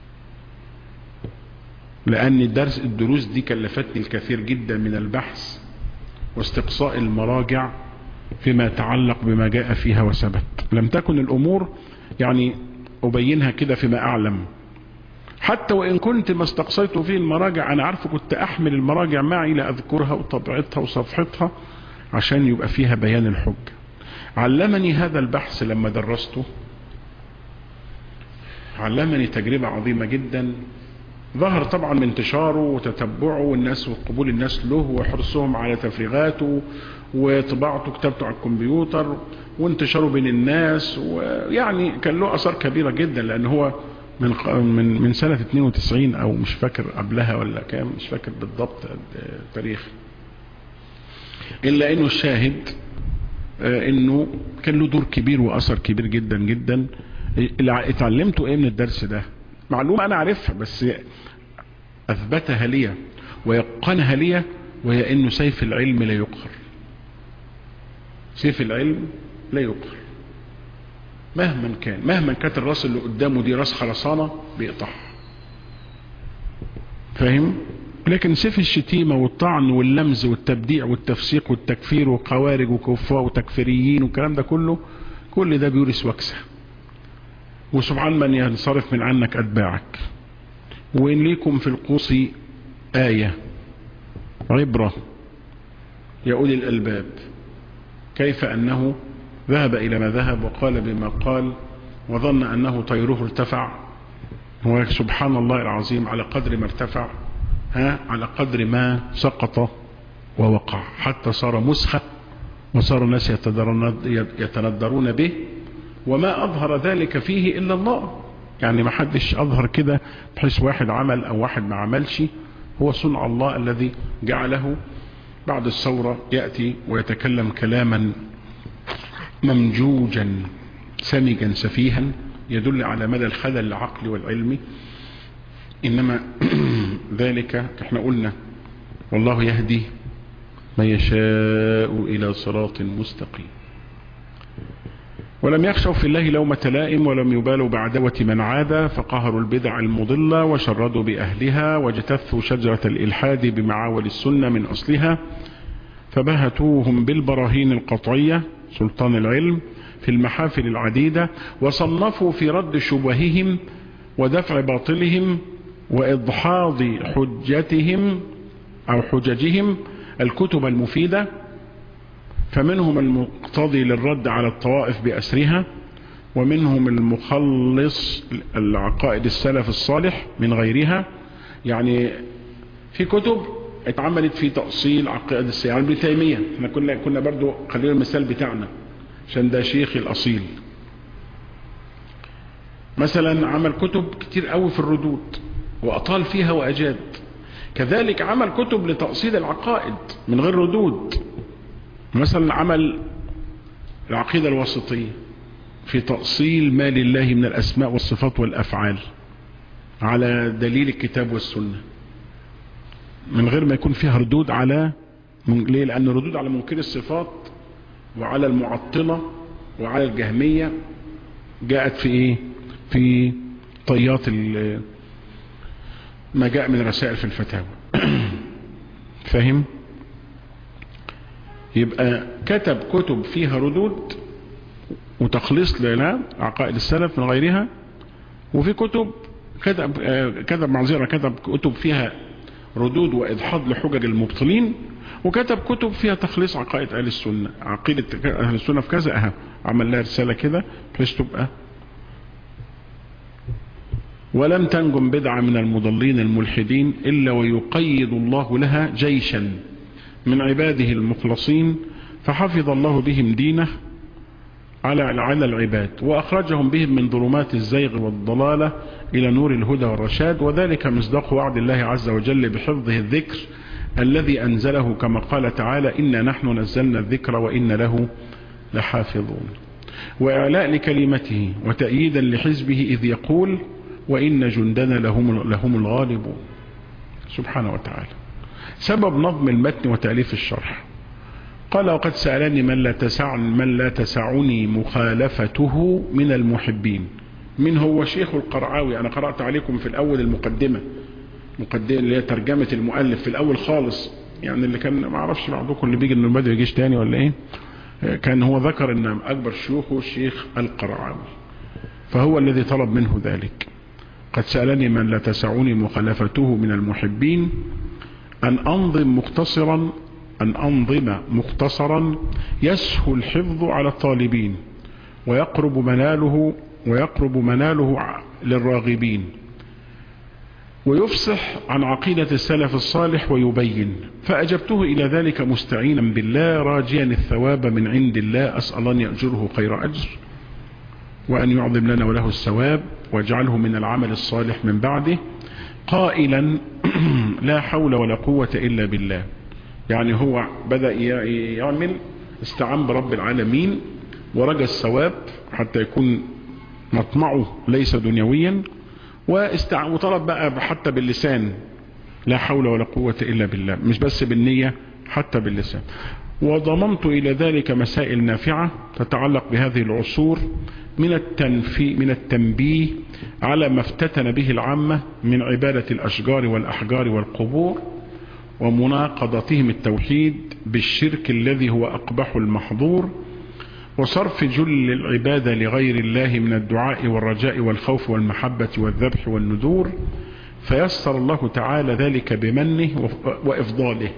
لان الدرس الدروس دي كلفتني الكثير جدا من البحث واستقصاء المراجع فيما يتعلق بما جاء فيها وثبت لم تكن الامور يعني ابينها كده فيما اعلم حتى وان كنت ما استقصيت فيه المراجع انا عارفه كنت احمل المراجع معي لاذكرها وطبعتها وصفحتها عشان يبقى فيها بيان الحجة علمني هذا البحث لما درسته علمني تجربة عظيمة جدا ظهر طبعا من انتشاره وتتبعه والناس وقبول الناس له وحرصهم على تفريغاته وطباعته كتابته على الكمبيوتر وانتشاره بين الناس ويعني كان له اثار كبيره جدا لان هو من من من سنه 92 او مش فاكر قبلها ولا كام مش فاكر بالضبط التاريخ الا انه الشاهد انه كان له دور كبير واثر كبير جدا جدا اللي اتعلمته ايه من الدرس ده معلومه انا عارفها بس اثبتها لي ويقنها لي وهي انه سيف العلم لا يقهر سيف العلم لا يقهر مهما كان مهما كانت الراس اللي قدامه دي راس خرسانه بيقطعها فاهم لكن سيف الشتيمه والطعن واللمز والتبديع والتفسيق والتكفير وقوارج وكفار وتكفيريين والكلام ده كله كل ده بيورث وكسه وسبحان من ينصرف من عنك أتباعك وإن ليكم في القوس آية عبرة يا أولي الألباب كيف أنه ذهب إلى ما ذهب وقال بما قال وظن أنه طيره ارتفع هو سبحان الله العظيم على قدر ما ارتفع ها على قدر ما سقط ووقع حتى صار مسخة وصار الناس يتندرون به وما أظهر ذلك فيه إلا الله يعني ما حدش أظهر كده بحيث واحد عمل أو واحد ما عملش هو صنع الله الذي جعله بعد الثورة يأتي ويتكلم كلاما ممجوجا سمجا سفيها يدل على مدى الخلل العقلي والعلمي إنما ذلك احنا قلنا والله يهدي من يشاء إلى صراط مستقيم ولم يخشوا في الله لومة لائم ولم يبالوا بعدوة من عاد فقهروا البدع المضلة وشردوا بأهلها واجتثوا شجرة الإلحاد بمعاول السنة من أصلها فبهتوهم بالبراهين القطعية سلطان العلم في المحافل العديدة وصنفوا في رد شبههم ودفع باطلهم وإضحاض حجتهم أو حججهم الكتب المفيدة فمنهم المقتضي للرد على الطوائف بأسرها ومنهم المخلص العقائد السلف الصالح من غيرها يعني في كتب اتعملت في تأصيل عقائد السلف يعني ابن تيمية احنا كنا كنا برضو خلينا المثال بتاعنا عشان ده شيخ الأصيل مثلا عمل كتب كتير قوي في الردود وأطال فيها وأجاد كذلك عمل كتب لتأصيل العقائد من غير ردود مثلا عمل العقيدة الوسطية في تأصيل ما لله من الأسماء والصفات والأفعال على دليل الكتاب والسنة من غير ما يكون فيها ردود على من... ليه لأن ردود على منكر الصفات وعلى المعطلة وعلى الجهمية جاءت في ايه في طيات ما جاء من رسائل في الفتاوى فاهم يبقى كتب كتب فيها ردود وتخليص لنا عقائد السلف من غيرها وفي كتب كتب كتب معذرة كتب كتب فيها ردود وإدحاض لحجج المبطلين وكتب كتب فيها تخليص عقائد أهل السنة عقيدة أهل السنة في كذا أهم عمل لها رسالة كده بحيث تبقى ولم تنجم بدعة من المضلين الملحدين إلا ويقيد الله لها جيشا من عباده المخلصين فحفظ الله بهم دينه على على العباد وأخرجهم بهم من ظلمات الزيغ والضلالة إلى نور الهدى والرشاد وذلك مصداق وعد الله عز وجل بحفظه الذكر الذي أنزله كما قال تعالى إنا نحن نزلنا الذكر وإن له لحافظون وإعلاء لكلمته وتأييدا لحزبه إذ يقول وإن جندنا لهم, لهم الغالبون سبحانه وتعالى سبب نظم المتن وتأليف الشرح قال وقد سألني من لا تسعني من لا تسعني مخالفته من المحبين من هو شيخ القرعاوي أنا قرأت عليكم في الأول المقدمة مقدمة اللي هي ترجمة المؤلف في الأول خالص يعني اللي كان ما اعرفش بعضكم اللي بيجي انه بدري يجيش تاني ولا ايه كان هو ذكر ان اكبر شيوخه الشيخ القرعاوي فهو الذي طلب منه ذلك قد سألني من لا تسعني مخالفته من المحبين أن أنظم مختصرا أن أنظم مختصرا يسهل حفظ على الطالبين ويقرب مناله ويقرب مناله للراغبين ويفصح عن عقيدة السلف الصالح ويبين فأجبته إلى ذلك مستعينا بالله راجيا الثواب من عند الله أسأل أن يأجره خير أجر وأن يعظم لنا وله الثواب واجعله من العمل الصالح من بعده قائلا لا حول ولا قوة إلا بالله يعني هو بدأ يعمل استعان برب العالمين ورجى الثواب حتى يكون مطمعه ليس دنيويا وطلب بقى حتى باللسان لا حول ولا قوة إلا بالله مش بس بالنية حتى باللسان وضممت إلى ذلك مسائل نافعة تتعلق بهذه العصور من التنفي من التنبيه على ما افتتن به العامة من عبادة الأشجار والأحجار والقبور ومناقضتهم التوحيد بالشرك الذي هو أقبح المحظور وصرف جل العبادة لغير الله من الدعاء والرجاء والخوف والمحبة والذبح والنذور فيسر الله تعالى ذلك بمنه وإفضاله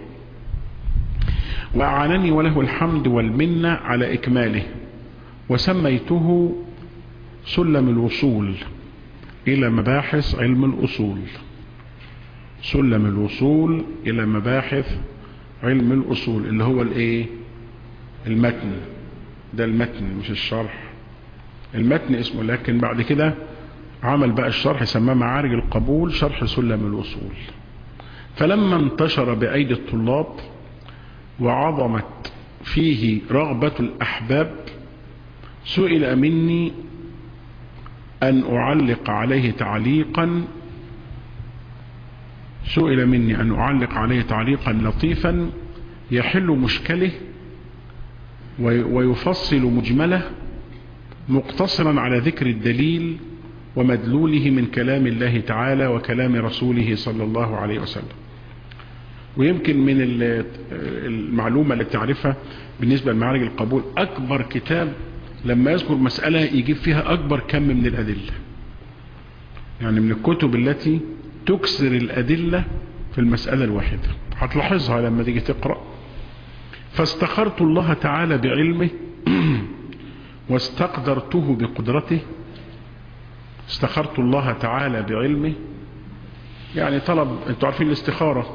وأعانني وله الحمد والمنة على إكماله وسميته سلم الوصول إلى مباحث علم الأصول سلم الوصول إلى مباحث علم الأصول اللي هو الإيه المتن ده المتن مش الشرح المتن اسمه لكن بعد كده عمل بقى الشرح سماه معارج القبول شرح سلم الوصول فلما انتشر بأيدي الطلاب وعظمت فيه رغبة الأحباب سئل مني أن أعلق عليه تعليقا سئل مني أن أعلق عليه تعليقا لطيفا يحل مشكله ويفصل مجمله مقتصرا على ذكر الدليل ومدلوله من كلام الله تعالى وكلام رسوله صلى الله عليه وسلم ويمكن من المعلومة اللي تعرفها بالنسبة لمعارج القبول أكبر كتاب لما يذكر مسألة يجيب فيها أكبر كم من الأدلة يعني من الكتب التي تكسر الأدلة في المسألة الواحدة هتلاحظها لما تيجي تقرأ فاستخرت الله تعالى بعلمه واستقدرته بقدرته استخرت الله تعالى بعلمه يعني طلب انتوا عارفين الاستخارة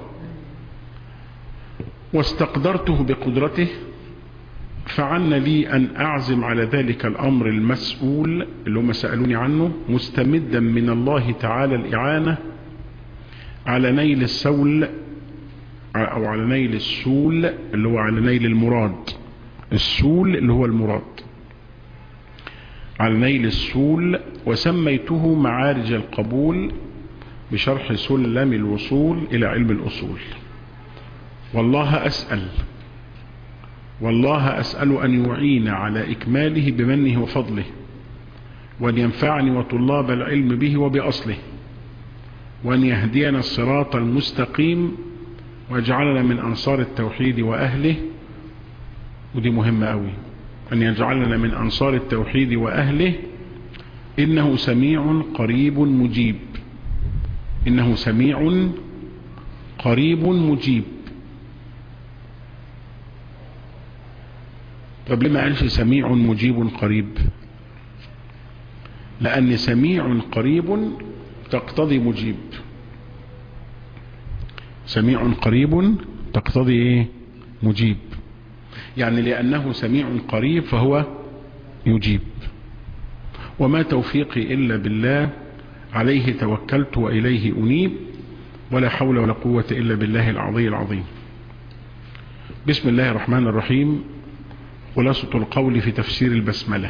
واستقدرته بقدرته فعن لي أن أعزم على ذلك الأمر المسؤول اللي هم سألوني عنه مستمدا من الله تعالى الإعانة على نيل السول أو على نيل السول اللي هو على نيل المراد السول اللي هو المراد على نيل السول وسميته معارج القبول بشرح سلم الوصول إلى علم الأصول والله أسأل والله أسأل أن يعين على إكماله بمنه وفضله وأن ينفعني وطلاب العلم به وبأصله وأن يهدينا الصراط المستقيم ويجعلنا من أنصار التوحيد وأهله ودي مهمة أوي أن يجعلنا من أنصار التوحيد وأهله إنه سميع قريب مجيب إنه سميع قريب مجيب طب لما قالش سميع مجيب قريب لأن سميع قريب تقتضي مجيب سميع قريب تقتضي ايه مجيب يعني لأنه سميع قريب فهو يجيب وما توفيقي إلا بالله عليه توكلت وإليه أنيب ولا حول ولا قوة إلا بالله العظيم العظيم بسم الله الرحمن الرحيم خلاصة القول في تفسير البسملة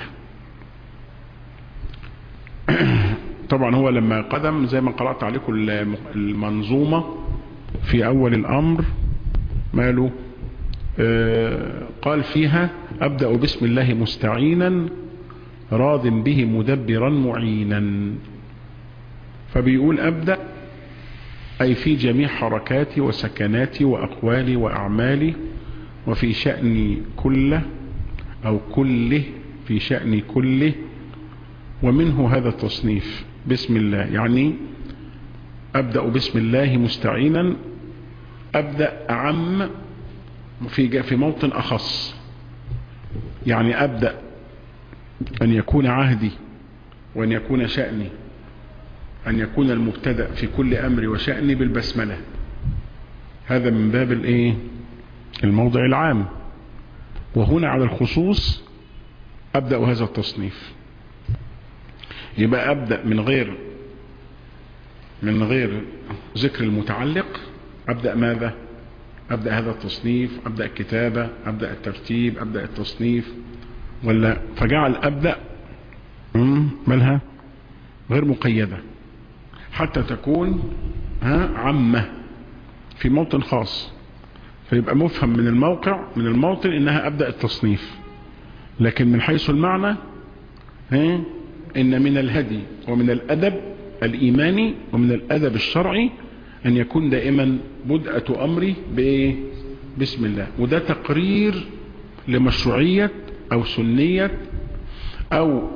طبعا هو لما قدم زي ما قرأت عليكم المنظومة في أول الأمر ماله آه قال فيها أبدأ بسم الله مستعينا راض به مدبرا معينا فبيقول أبدأ أي في جميع حركاتي وسكناتي وأقوالي وأعمالي وفي شأني كله أو كله في شأني كله ومنه هذا التصنيف بسم الله يعني أبدأ بسم الله مستعينا أبدأ أعم في في موطن أخص يعني أبدأ أن يكون عهدي وأن يكون شأني أن يكون المبتدأ في كل أمر وشأني بالبسملة هذا من باب الإيه الموضع العام وهنا على الخصوص أبدأ هذا التصنيف يبقى أبدأ من غير من غير ذكر المتعلق أبدأ ماذا أبدأ هذا التصنيف أبدأ الكتابة أبدأ الترتيب أبدأ التصنيف ولا فجعل أبدأ مالها غير مقيدة حتى تكون ها عامة في موطن خاص فيبقى مفهم من الموقع من الموطن انها ابدأ التصنيف لكن من حيث المعنى ها ان من الهدي ومن الادب الايماني ومن الادب الشرعي ان يكون دائما بدأة امري بايه بسم الله وده تقرير لمشروعية او سنية او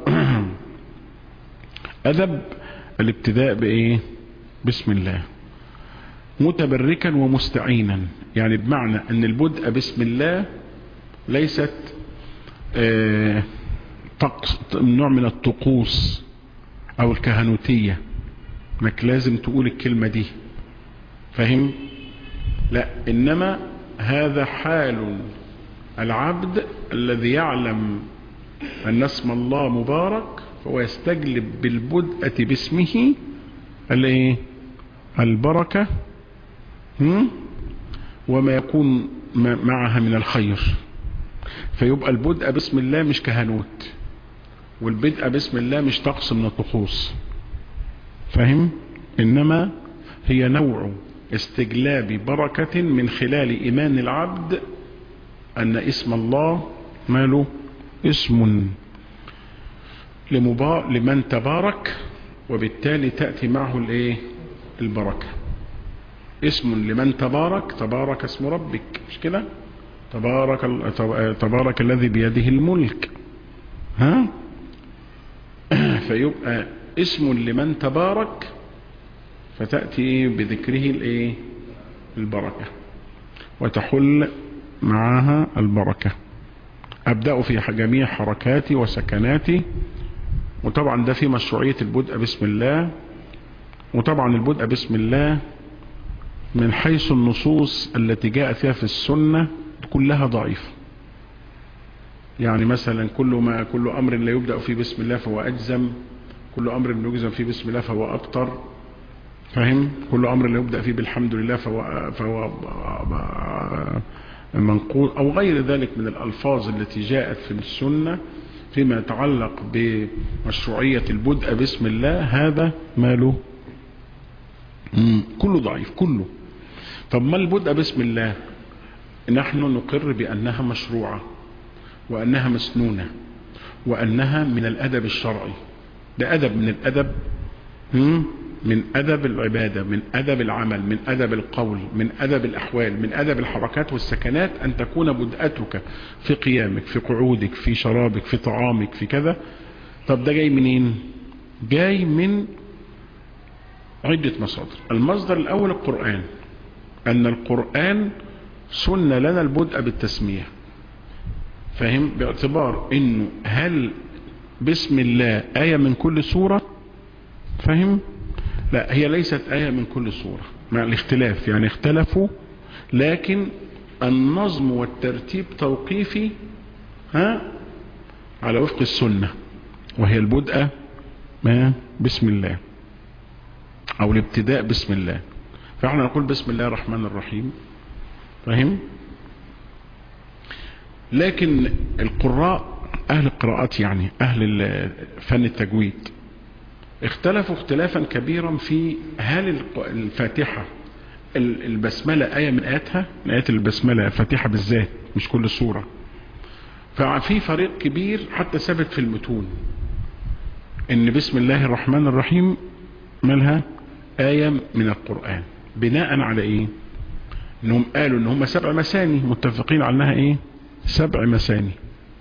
ادب الابتداء بايه بسم الله متبركا ومستعينا يعني بمعنى ان البدء بسم الله ليست آه نوع من الطقوس او الكهنوتية انك لازم تقول الكلمة دي فهم لا انما هذا حال العبد الذي يعلم ان اسم الله مبارك فهو يستجلب بالبدءة باسمه الايه البركة وما يكون معها من الخير فيبقى البدء بسم الله مش كهنوت والبدء بسم الله مش طقس من الطقوس فهم انما هي نوع استجلاب بركة من خلال ايمان العبد ان اسم الله ماله اسم لمن تبارك وبالتالي تأتي معه الايه البركة اسم لمن تبارك تبارك اسم ربك مش كده تبارك تبارك الذي بيده الملك ها فيبقى اسم لمن تبارك فتأتي بذكره الايه البركة وتحل معها البركة أبدأ في جميع حركاتي وسكناتي وطبعا ده في مشروعية البدء بسم الله وطبعا البدء بسم الله من حيث النصوص التي جاء فيها في السنة كلها ضعيفة يعني مثلا كل ما كل أمر لا يبدأ فيه بسم الله فهو أجزم كل أمر لا يجزم فيه بسم الله فهو أبطر فهم كل أمر لا يبدأ فيه بالحمد لله فهو, فهو منقول أو غير ذلك من الألفاظ التي جاءت في السنة فيما يتعلق بمشروعية البدء بسم الله هذا ماله كله ضعيف كله طب ما البدء بسم الله نحن نقر بأنها مشروعة وأنها مسنونة وأنها من الأدب الشرعي ده أدب من الأدب من أدب العبادة من أدب العمل من أدب القول من أدب الأحوال من أدب الحركات والسكنات أن تكون بدأتك في قيامك في قعودك في شرابك في طعامك في كذا طب ده جاي منين جاي من عدة مصادر المصدر الأول القرآن أن القرآن سنة لنا البدء بالتسمية فاهم باعتبار انه هل بسم الله آية من كل سورة فاهم لا هي ليست آية من كل سورة مع الاختلاف يعني اختلفوا لكن النظم والترتيب توقيفي ها على وفق السنة وهي البدء ما بسم الله او الابتداء بسم الله فاحنا نقول بسم الله الرحمن الرحيم فاهم لكن القراء اهل القراءات يعني اهل فن التجويد اختلفوا اختلافا كبيرا في هل الفاتحة البسملة آية من آياتها من آيات البسملة الفاتحة بالذات مش كل سورة ففي فريق كبير حتى ثبت في المتون ان بسم الله الرحمن الرحيم مالها آية من القرآن بناء على ايه انهم قالوا ان هم سبع مساني متفقين على انها ايه سبع مساني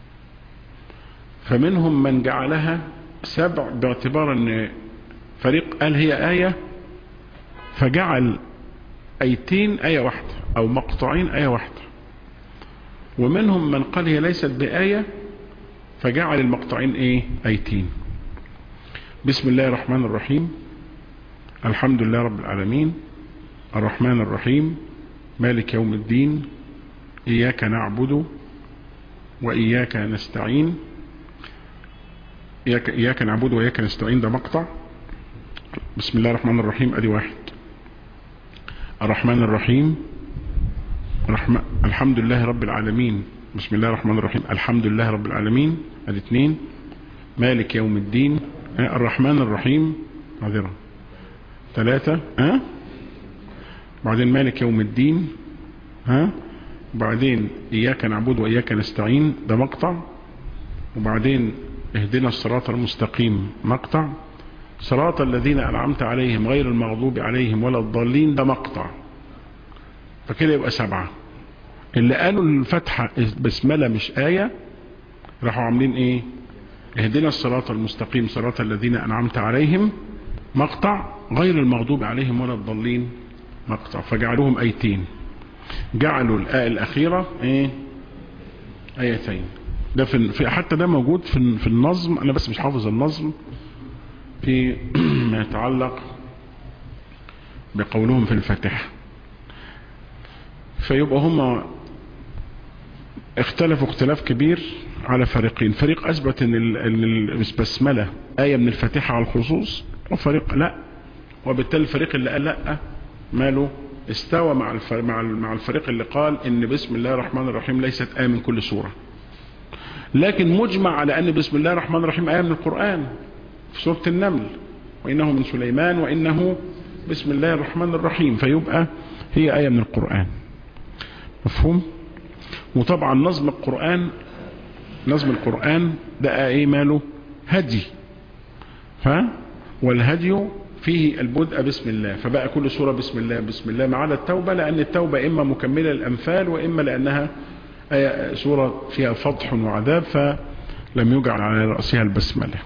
فمنهم من جعلها سبع باعتبار ان فريق قال هي آية فجعل ايتين آية واحدة او مقطعين آية واحدة ومنهم من قال هي ليست بآية فجعل المقطعين ايه ايتين بسم الله الرحمن الرحيم الحمد لله رب العالمين الرحمن الرحيم مالك يوم الدين إياك نعبد وإياك نستعين إياك, إياك نعبد وإياك نستعين ده مقطع بسم الله الرحمن الرحيم أدي واحد الرحمن الرحيم رحمة الحمد لله رب العالمين بسم الله الرحمن الرحيم الحمد لله رب العالمين أدي اثنين مالك يوم الدين الرحمن الرحيم معذرة ثلاثة ها بعدين مالك يوم الدين ها بعدين إياك نعبد وإياك نستعين ده مقطع وبعدين اهدنا الصراط المستقيم مقطع صراط الذين أنعمت عليهم غير المغضوب عليهم ولا الضالين ده مقطع فكده يبقى سبعة اللي قالوا الفتحة بسملة مش آية راحوا عاملين ايه اهدنا الصراط المستقيم صراط الذين أنعمت عليهم مقطع غير المغضوب عليهم ولا الضالين مقطع فجعلوهم ايتين جعلوا الآية الأخيرة ايه آيتين ده في حتى ده موجود في في النظم أنا بس مش حافظ النظم في ما يتعلق بقولهم في الفاتحة فيبقى هم اختلفوا اختلاف كبير على فريقين فريق أثبت ان البسملة آية من الفاتحة على الخصوص وفريق لا وبالتالي الفريق اللي قال لا ماله استوى مع مع مع الفريق اللي قال ان بسم الله الرحمن الرحيم ليست آية من كل سورة لكن مجمع على ان بسم الله الرحمن الرحيم آية من القرآن في سورة النمل وإنه من سليمان وإنه بسم الله الرحمن الرحيم فيبقى هي آية من القرآن مفهوم وطبعا نظم القرآن نظم القرآن ده ايه ماله هدي ها والهدي فيه البدء بسم الله فبقى كل سورة بسم الله بسم الله ما عدا التوبة لأن التوبة إما مكملة للأنفال وإما لأنها سورة فيها فضح وعذاب فلم يجعل على رأسها البسملة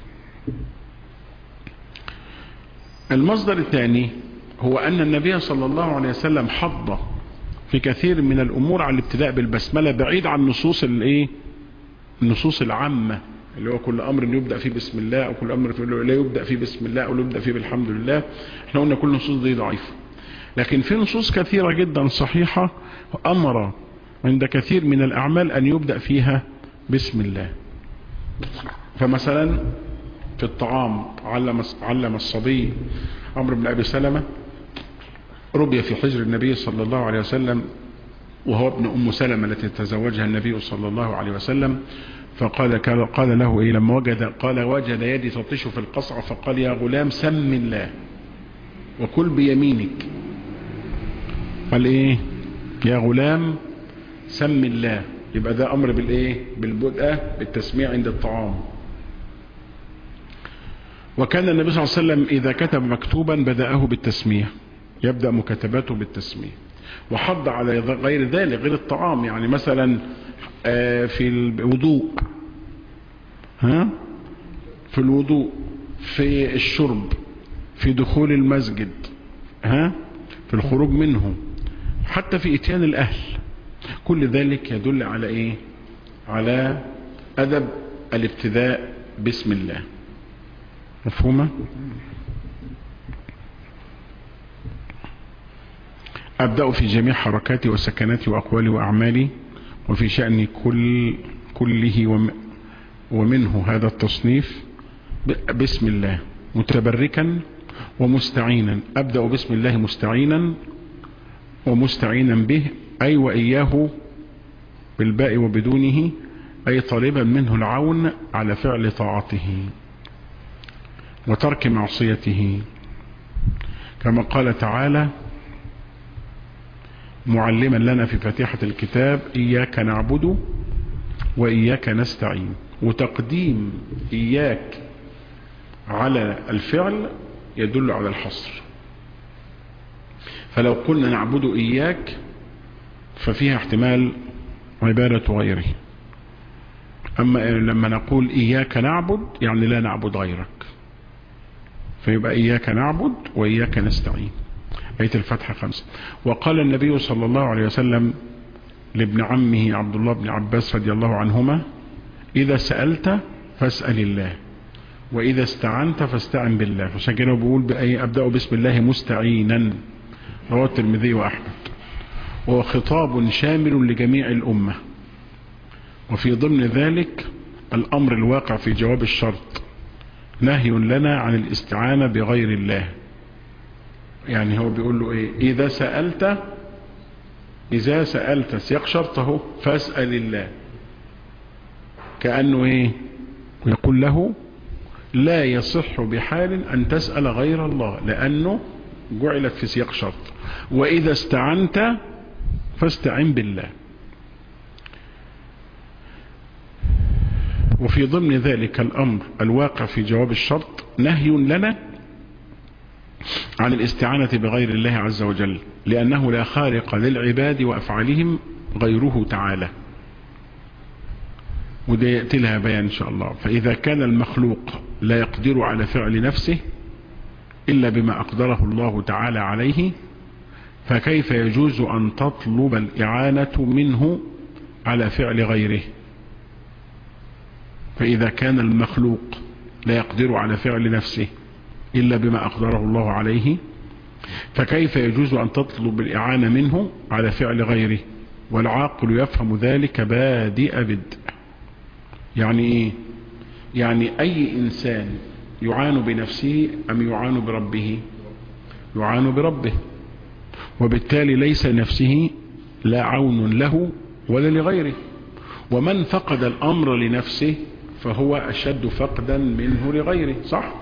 المصدر الثاني هو أن النبي صلى الله عليه وسلم حض في كثير من الأمور على الابتداء بالبسملة بعيد عن نصوص الايه النصوص العامة اللي هو كل أمر يبدأ فيه بسم الله أو كل أمر لا يبدأ فيه بسم الله أو لا يبدأ فيه بالحمد لله احنا قلنا كل النصوص دي ضعيفة لكن في نصوص كثيرة جدا صحيحة أمر عند كثير من الأعمال أن يبدأ فيها بسم الله فمثلا في الطعام علم علم الصبي عمرو بن أبي سلمة ربي في حجر النبي صلى الله عليه وسلم وهو ابن أم سلمة التي تزوجها النبي صلى الله عليه وسلم فقال قال له إيه لما وجد قال وجد يدي تطيش في القصع فقال يا غلام سم الله وكل بيمينك قال إيه يا غلام سم الله يبقى ده أمر بالإيه بالبدء بالتسميع عند الطعام وكان النبي صلى الله عليه وسلم إذا كتب مكتوبا بدأه بالتسمية يبدأ مكتباته بالتسمية وحض على غير ذلك غير الطعام يعني مثلا في الوضوء ها في الوضوء في الشرب في دخول المسجد ها في الخروج منه حتى في اتيان الاهل كل ذلك يدل على ايه على ادب الابتداء بسم الله مفهومة ابدأ في جميع حركاتي وسكناتي واقوالي واعمالي وفي شأن كل كله ومنه هذا التصنيف بسم الله متبركا ومستعينا أبدأ بسم الله مستعينا ومستعينا به أي وإياه بالباء وبدونه أي طالبا منه العون على فعل طاعته وترك معصيته كما قال تعالى معلما لنا في فاتحة الكتاب إياك نعبد وإياك نستعين وتقديم إياك على الفعل يدل على الحصر فلو قلنا نعبد إياك ففيها احتمال عبادة غيره أما لما نقول إياك نعبد يعني لا نعبد غيرك فيبقى إياك نعبد وإياك نستعين آية الفتح خمسة وقال النبي صلى الله عليه وسلم لابن عمه عبد الله بن عباس رضي الله عنهما إذا سألت فاسأل الله وإذا استعنت فاستعن بالله عشان كده بقول بأي أبدأ بسم الله مستعينا رواه الترمذي وأحمد وهو خطاب شامل لجميع الأمة وفي ضمن ذلك الأمر الواقع في جواب الشرط نهي لنا عن الاستعانة بغير الله يعني هو بيقول له ايه اذا سألت اذا سألت سياق شرطه فاسأل الله كأنه ايه يقول له لا يصح بحال ان تسأل غير الله لانه جعلت في سياق شرط واذا استعنت فاستعن بالله وفي ضمن ذلك الامر الواقع في جواب الشرط نهي لنا عن الاستعانة بغير الله عز وجل لأنه لا خارق للعباد وأفعالهم غيره تعالى وده يأتي لها بيان إن شاء الله فإذا كان المخلوق لا يقدر على فعل نفسه إلا بما أقدره الله تعالى عليه فكيف يجوز أن تطلب الإعانة منه على فعل غيره فإذا كان المخلوق لا يقدر على فعل نفسه إلا بما أقدره الله عليه فكيف يجوز أن تطلب الإعانة منه على فعل غيره والعاقل يفهم ذلك بادئ بدء يعني إيه يعني أي إنسان يعان بنفسه أم يعان بربه يعان بربه وبالتالي ليس نفسه لا عون له ولا لغيره ومن فقد الأمر لنفسه فهو أشد فقدا منه لغيره صح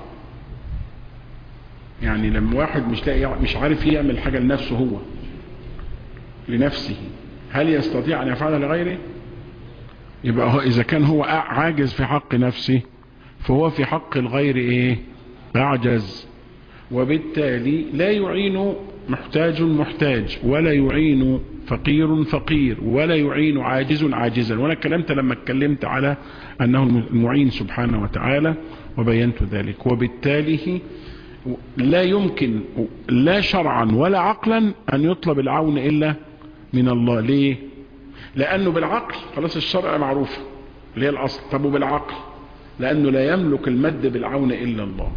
يعني لما واحد مش لاقي مش عارف يعمل حاجة لنفسه هو لنفسه هل يستطيع أن يفعلها لغيره يبقى هو إذا كان هو عاجز في حق نفسه فهو في حق الغير إيه أعجز وبالتالي لا يعين محتاج محتاج ولا يعين فقير فقير ولا يعين عاجز عاجزا وانا اتكلمت لما اتكلمت على انه المعين سبحانه وتعالى وبينت ذلك وبالتالي لا يمكن لا شرعا ولا عقلا ان يطلب العون الا من الله ليه لانه بالعقل خلاص الشرع معروف اللي هي الاصل طب وبالعقل لانه لا يملك المد بالعون الا الله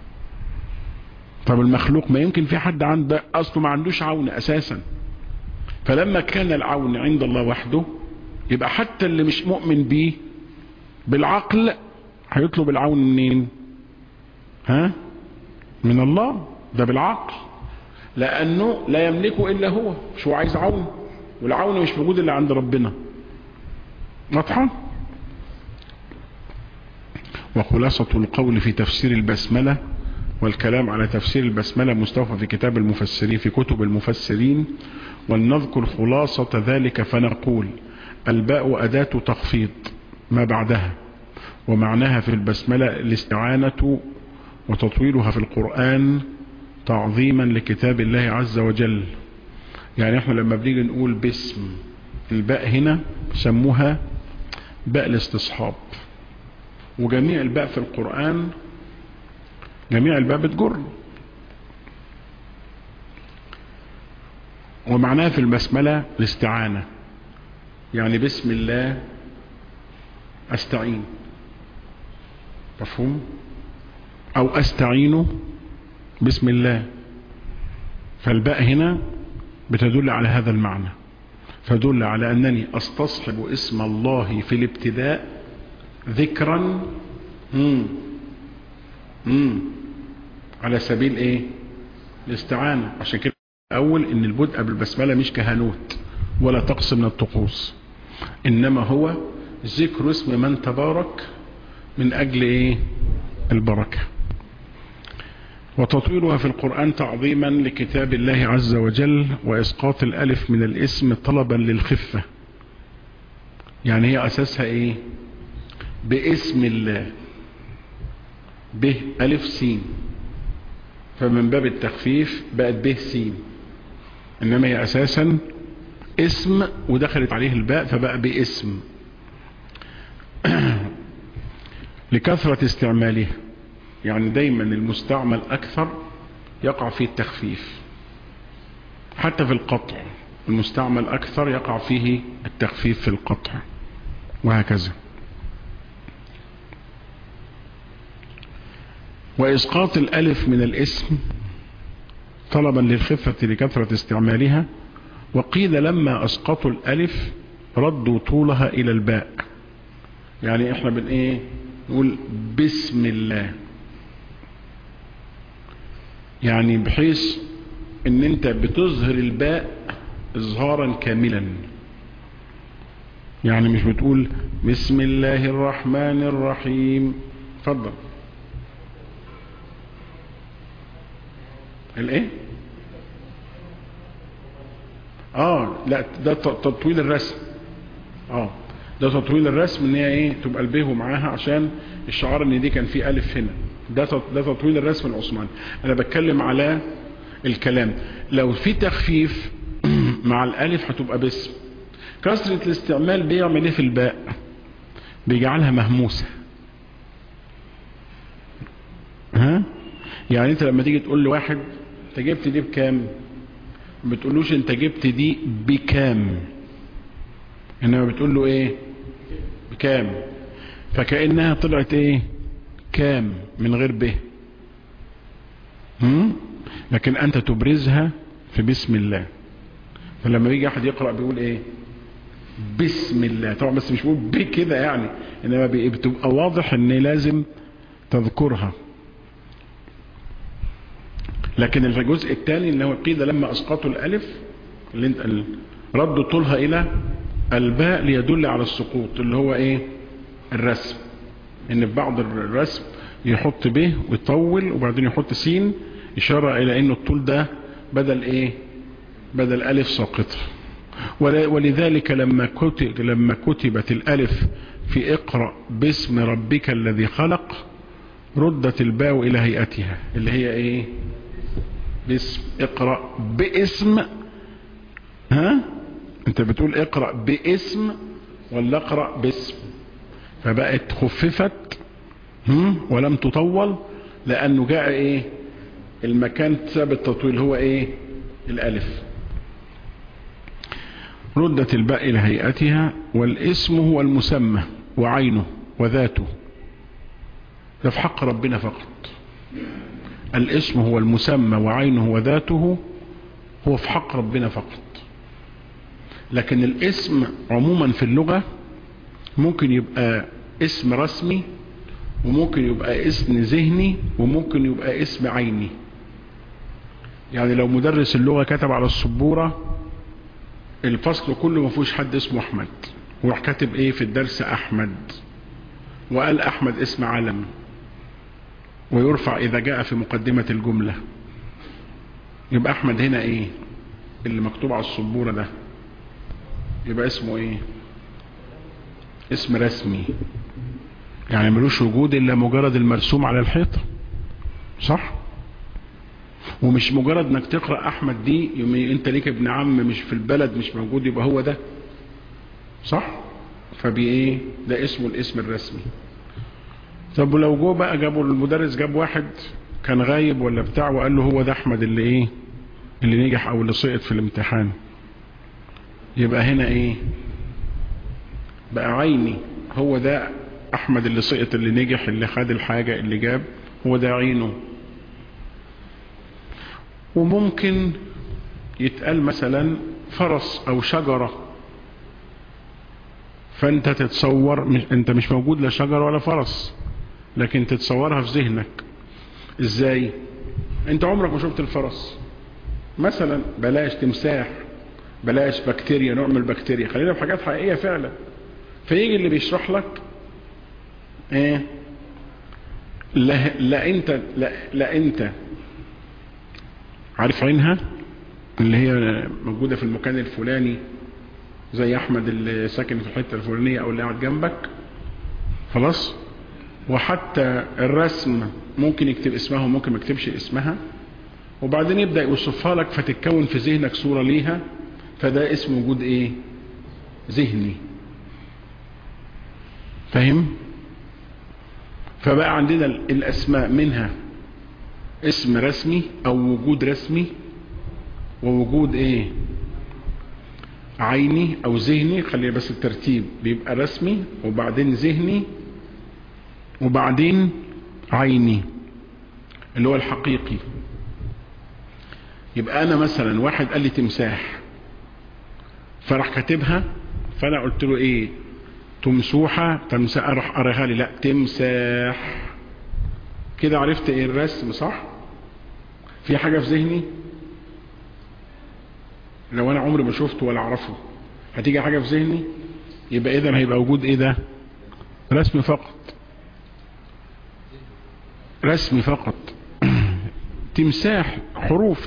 طب المخلوق ما يمكن في حد عنده اصله ما عندوش عون اساسا فلما كان العون عند الله وحده يبقى حتى اللي مش مؤمن بيه بالعقل هيطلب العون منين ها من الله ده بالعقل لانه لا يملكه الا هو مش هو عايز عون والعون مش موجود الا عند ربنا واضحه وخلاصة القول في تفسير البسملة والكلام على تفسير البسملة مستوفى في كتاب المفسرين في كتب المفسرين ولنذكر خلاصة ذلك فنقول الباء أداة تخفيض ما بعدها ومعناها في البسملة الاستعانة وتطويلها في القرآن تعظيما لكتاب الله عز وجل يعني احنا لما بنيجي نقول باسم الباء هنا سموها باء الاستصحاب وجميع الباء في القرآن جميع الباء بتجر ومعناها في البسملة الاستعانة يعني بسم الله استعين مفهوم او استعين بسم الله فالباء هنا بتدل على هذا المعنى فدل على أنني أستصحب اسم الله في الابتداء ذكرا مم. مم. على سبيل ايه الاستعانة عشان كده أول إن البدء بالبسملة مش كهنوت ولا طقس من الطقوس إنما هو ذكر اسم من تبارك من أجل إيه البركة وتطويلها في القرآن تعظيما لكتاب الله عز وجل وإسقاط الألف من الاسم طلبا للخفة يعني هي أساسها إيه باسم الله به ألف سين فمن باب التخفيف بقت به سين إنما هي أساسا اسم ودخلت عليه الباء فبقى باسم لكثرة استعماله يعني دايما المستعمل أكثر يقع فيه التخفيف حتى في القطع المستعمل أكثر يقع فيه التخفيف في القطع وهكذا وإسقاط الألف من الاسم طلبا للخفة لكثرة استعمالها وقيل لما أسقطوا الألف ردوا طولها إلى الباء يعني احنا بن ايه نقول بسم الله يعني بحيث ان انت بتظهر الباء اظهارا كاملا يعني مش بتقول بسم الله الرحمن الرحيم اتفضل الايه اه لا ده تطويل الرسم اه ده تطويل الرسم ان هي ايه تبقى البه معاها عشان الشعار ان دي كان في الف هنا ده ده تطويل الرسم العثماني انا بتكلم على الكلام لو في تخفيف مع الالف هتبقى باسم كثرة الاستعمال بيعمل ايه في الباء بيجعلها مهموسة ها يعني انت لما تيجي تقول لواحد انت جبت دي بكام ما بتقولوش انت جبت دي بكام انما بتقول له ايه بكام فكأنها طلعت ايه كام من غير به هم؟ لكن انت تبرزها في بسم الله فلما بيجي احد يقرأ بيقول ايه بسم الله طبعا بس مش بيقول بكده يعني انما بتبقى واضح ان لازم تذكرها لكن الجزء الثاني اللي هو قيل لما اسقطوا الالف اللي انت ردوا طولها الى الباء ليدل على السقوط اللي هو ايه الرسم ان في بعض الرسم يحط به ويطول وبعدين يحط سين اشارة الى ان الطول ده بدل ايه بدل الف ساقطه ولذلك لما كتب لما كتبت الالف في اقرأ باسم ربك الذي خلق ردت الباء الى هيئتها اللي هي ايه باسم اقرأ باسم ها انت بتقول اقرأ باسم ولا اقرأ باسم فبقت خففت ولم تطول لانه جاء ايه المكان سبب التطويل هو ايه الالف ردت الباء الى هيئتها والاسم هو المسمى وعينه وذاته ده في حق ربنا فقط الاسم هو المسمى وعينه وذاته هو في حق ربنا فقط لكن الاسم عموما في اللغة ممكن يبقى اسم رسمي وممكن يبقى اسم ذهني وممكن يبقى اسم عيني يعني لو مدرس اللغة كتب على السبورة الفصل كله ما فيهوش حد اسمه احمد وراح كاتب ايه في الدرس احمد وقال احمد اسم علم ويرفع اذا جاء في مقدمة الجملة يبقى احمد هنا ايه اللي مكتوب على السبورة ده يبقى اسمه ايه اسم رسمي يعني ملوش وجود الا مجرد المرسوم على الحيطة صح ومش مجرد انك تقرأ احمد دي يوم انت ليك ابن عم مش في البلد مش موجود يبقى هو ده صح فبايه ده اسمه الاسم الرسمي طب ولو جو بقى جابوا المدرس جاب واحد كان غايب ولا بتاع وقال له هو ده احمد اللي ايه اللي نجح او اللي سقط في الامتحان يبقى هنا ايه بقى عيني هو ده احمد اللي سقط اللي نجح اللي خد الحاجة اللي جاب هو ده عينه وممكن يتقال مثلا فرس او شجرة فانت تتصور مش انت مش موجود لا شجرة ولا فرس لكن تتصورها في ذهنك ازاي انت عمرك ما شفت الفرس مثلا بلاش تمساح بلاش بكتيريا نوع من البكتيريا خلينا في حاجات حقيقية فعلا فيجي اللي بيشرح لك ايه لا, لا انت لا, لا انت عارف عينها اللي هي موجودة في المكان الفلاني زي احمد اللي ساكن في الحتة الفلانية او اللي قاعد جنبك خلاص وحتى الرسم ممكن يكتب اسمها وممكن ما يكتبش اسمها وبعدين يبدأ يوصفها لك فتتكون في ذهنك صورة ليها فده اسم وجود ايه ذهني فاهم فبقى عندنا الاسماء منها اسم رسمي او وجود رسمي ووجود ايه عيني او ذهني خلي بس الترتيب بيبقى رسمي وبعدين ذهني وبعدين عيني اللي هو الحقيقي يبقى انا مثلا واحد قال لي تمساح فراح كاتبها فانا قلت له ايه تمسوحة تمساح راح قراها لي لا تمساح كده عرفت ايه الرسم صح في حاجة في ذهني لو انا عمري ما شفته ولا اعرفه هتيجي حاجة في ذهني يبقى اذا هيبقى وجود ايه ده رسم فقط رسمي فقط تمساح حروف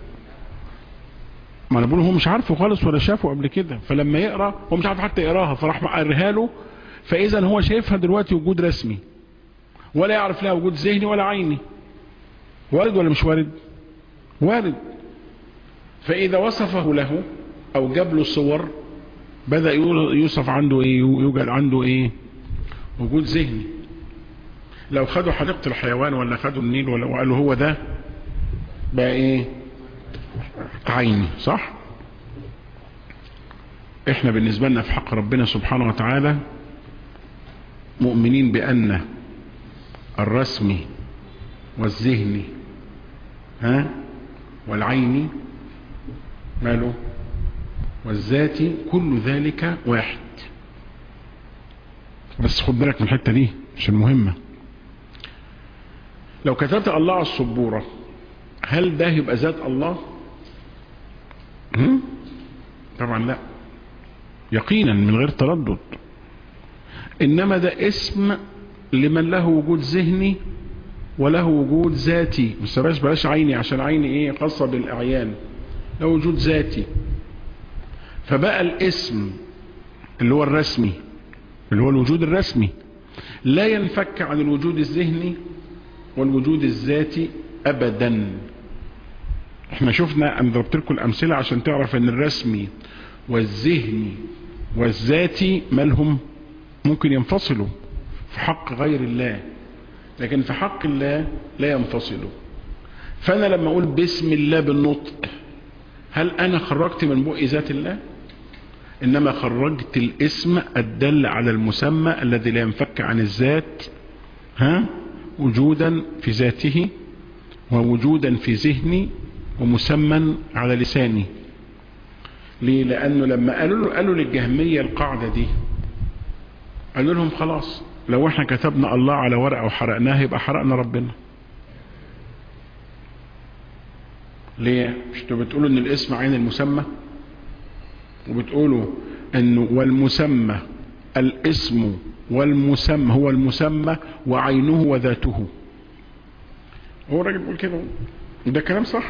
ما انا بقول هو مش عارفه خالص ولا شافه قبل كده فلما يقرا هو مش عارف حتى يقراها فراح مقرها له فاذا هو شايفها دلوقتي وجود رسمي ولا يعرف لها وجود ذهني ولا عيني وارد ولا مش وارد وارد فاذا وصفه له او جاب له صور بدا يوصف عنده ايه يوجد عنده ايه وجود ذهني لو خدوا حديقة الحيوان ولا خدوا النيل ولا وقالوا هو ده بقى ايه عيني صح احنا بالنسبة لنا في حق ربنا سبحانه وتعالى مؤمنين بأن الرسمي والذهني ها والعيني ماله والذاتي كل ذلك واحد بس خد بالك من الحتة دي مش المهمة لو كتبت الله على السبورة هل ده يبقى ذات الله هم؟ طبعا لا يقينا من غير تردد انما ده اسم لمن له وجود ذهني وله وجود ذاتي بس بلاش بلاش عيني عشان عيني ايه خاصة بالاعيان له وجود ذاتي فبقى الاسم اللي هو الرسمي اللي هو الوجود الرسمي لا ينفك عن الوجود الذهني والوجود الذاتي ابدا احنا شفنا انا ضربت لكم الامثله عشان تعرف ان الرسمي والذهني والذاتي مالهم ممكن ينفصلوا في حق غير الله لكن في حق الله لا ينفصلوا فانا لما اقول بسم الله بالنطق هل انا خرجت من بؤي ذات الله انما خرجت الاسم الدل على المسمى الذي لا ينفك عن الذات ها وجودا في ذاته ووجودا في ذهني ومسمى على لساني ليه لانه لما قالوا له قالوا للجهمية القاعدة دي قالوا لهم خلاص لو احنا كتبنا الله على ورقة وحرقناها يبقى حرقنا ربنا ليه مش انتوا بتقولوا ان الاسم عين المسمى وبتقولوا انه والمسمى الاسم والمسمى هو المسمى وعينه وذاته هو الراجل بيقول كده ده كلام صح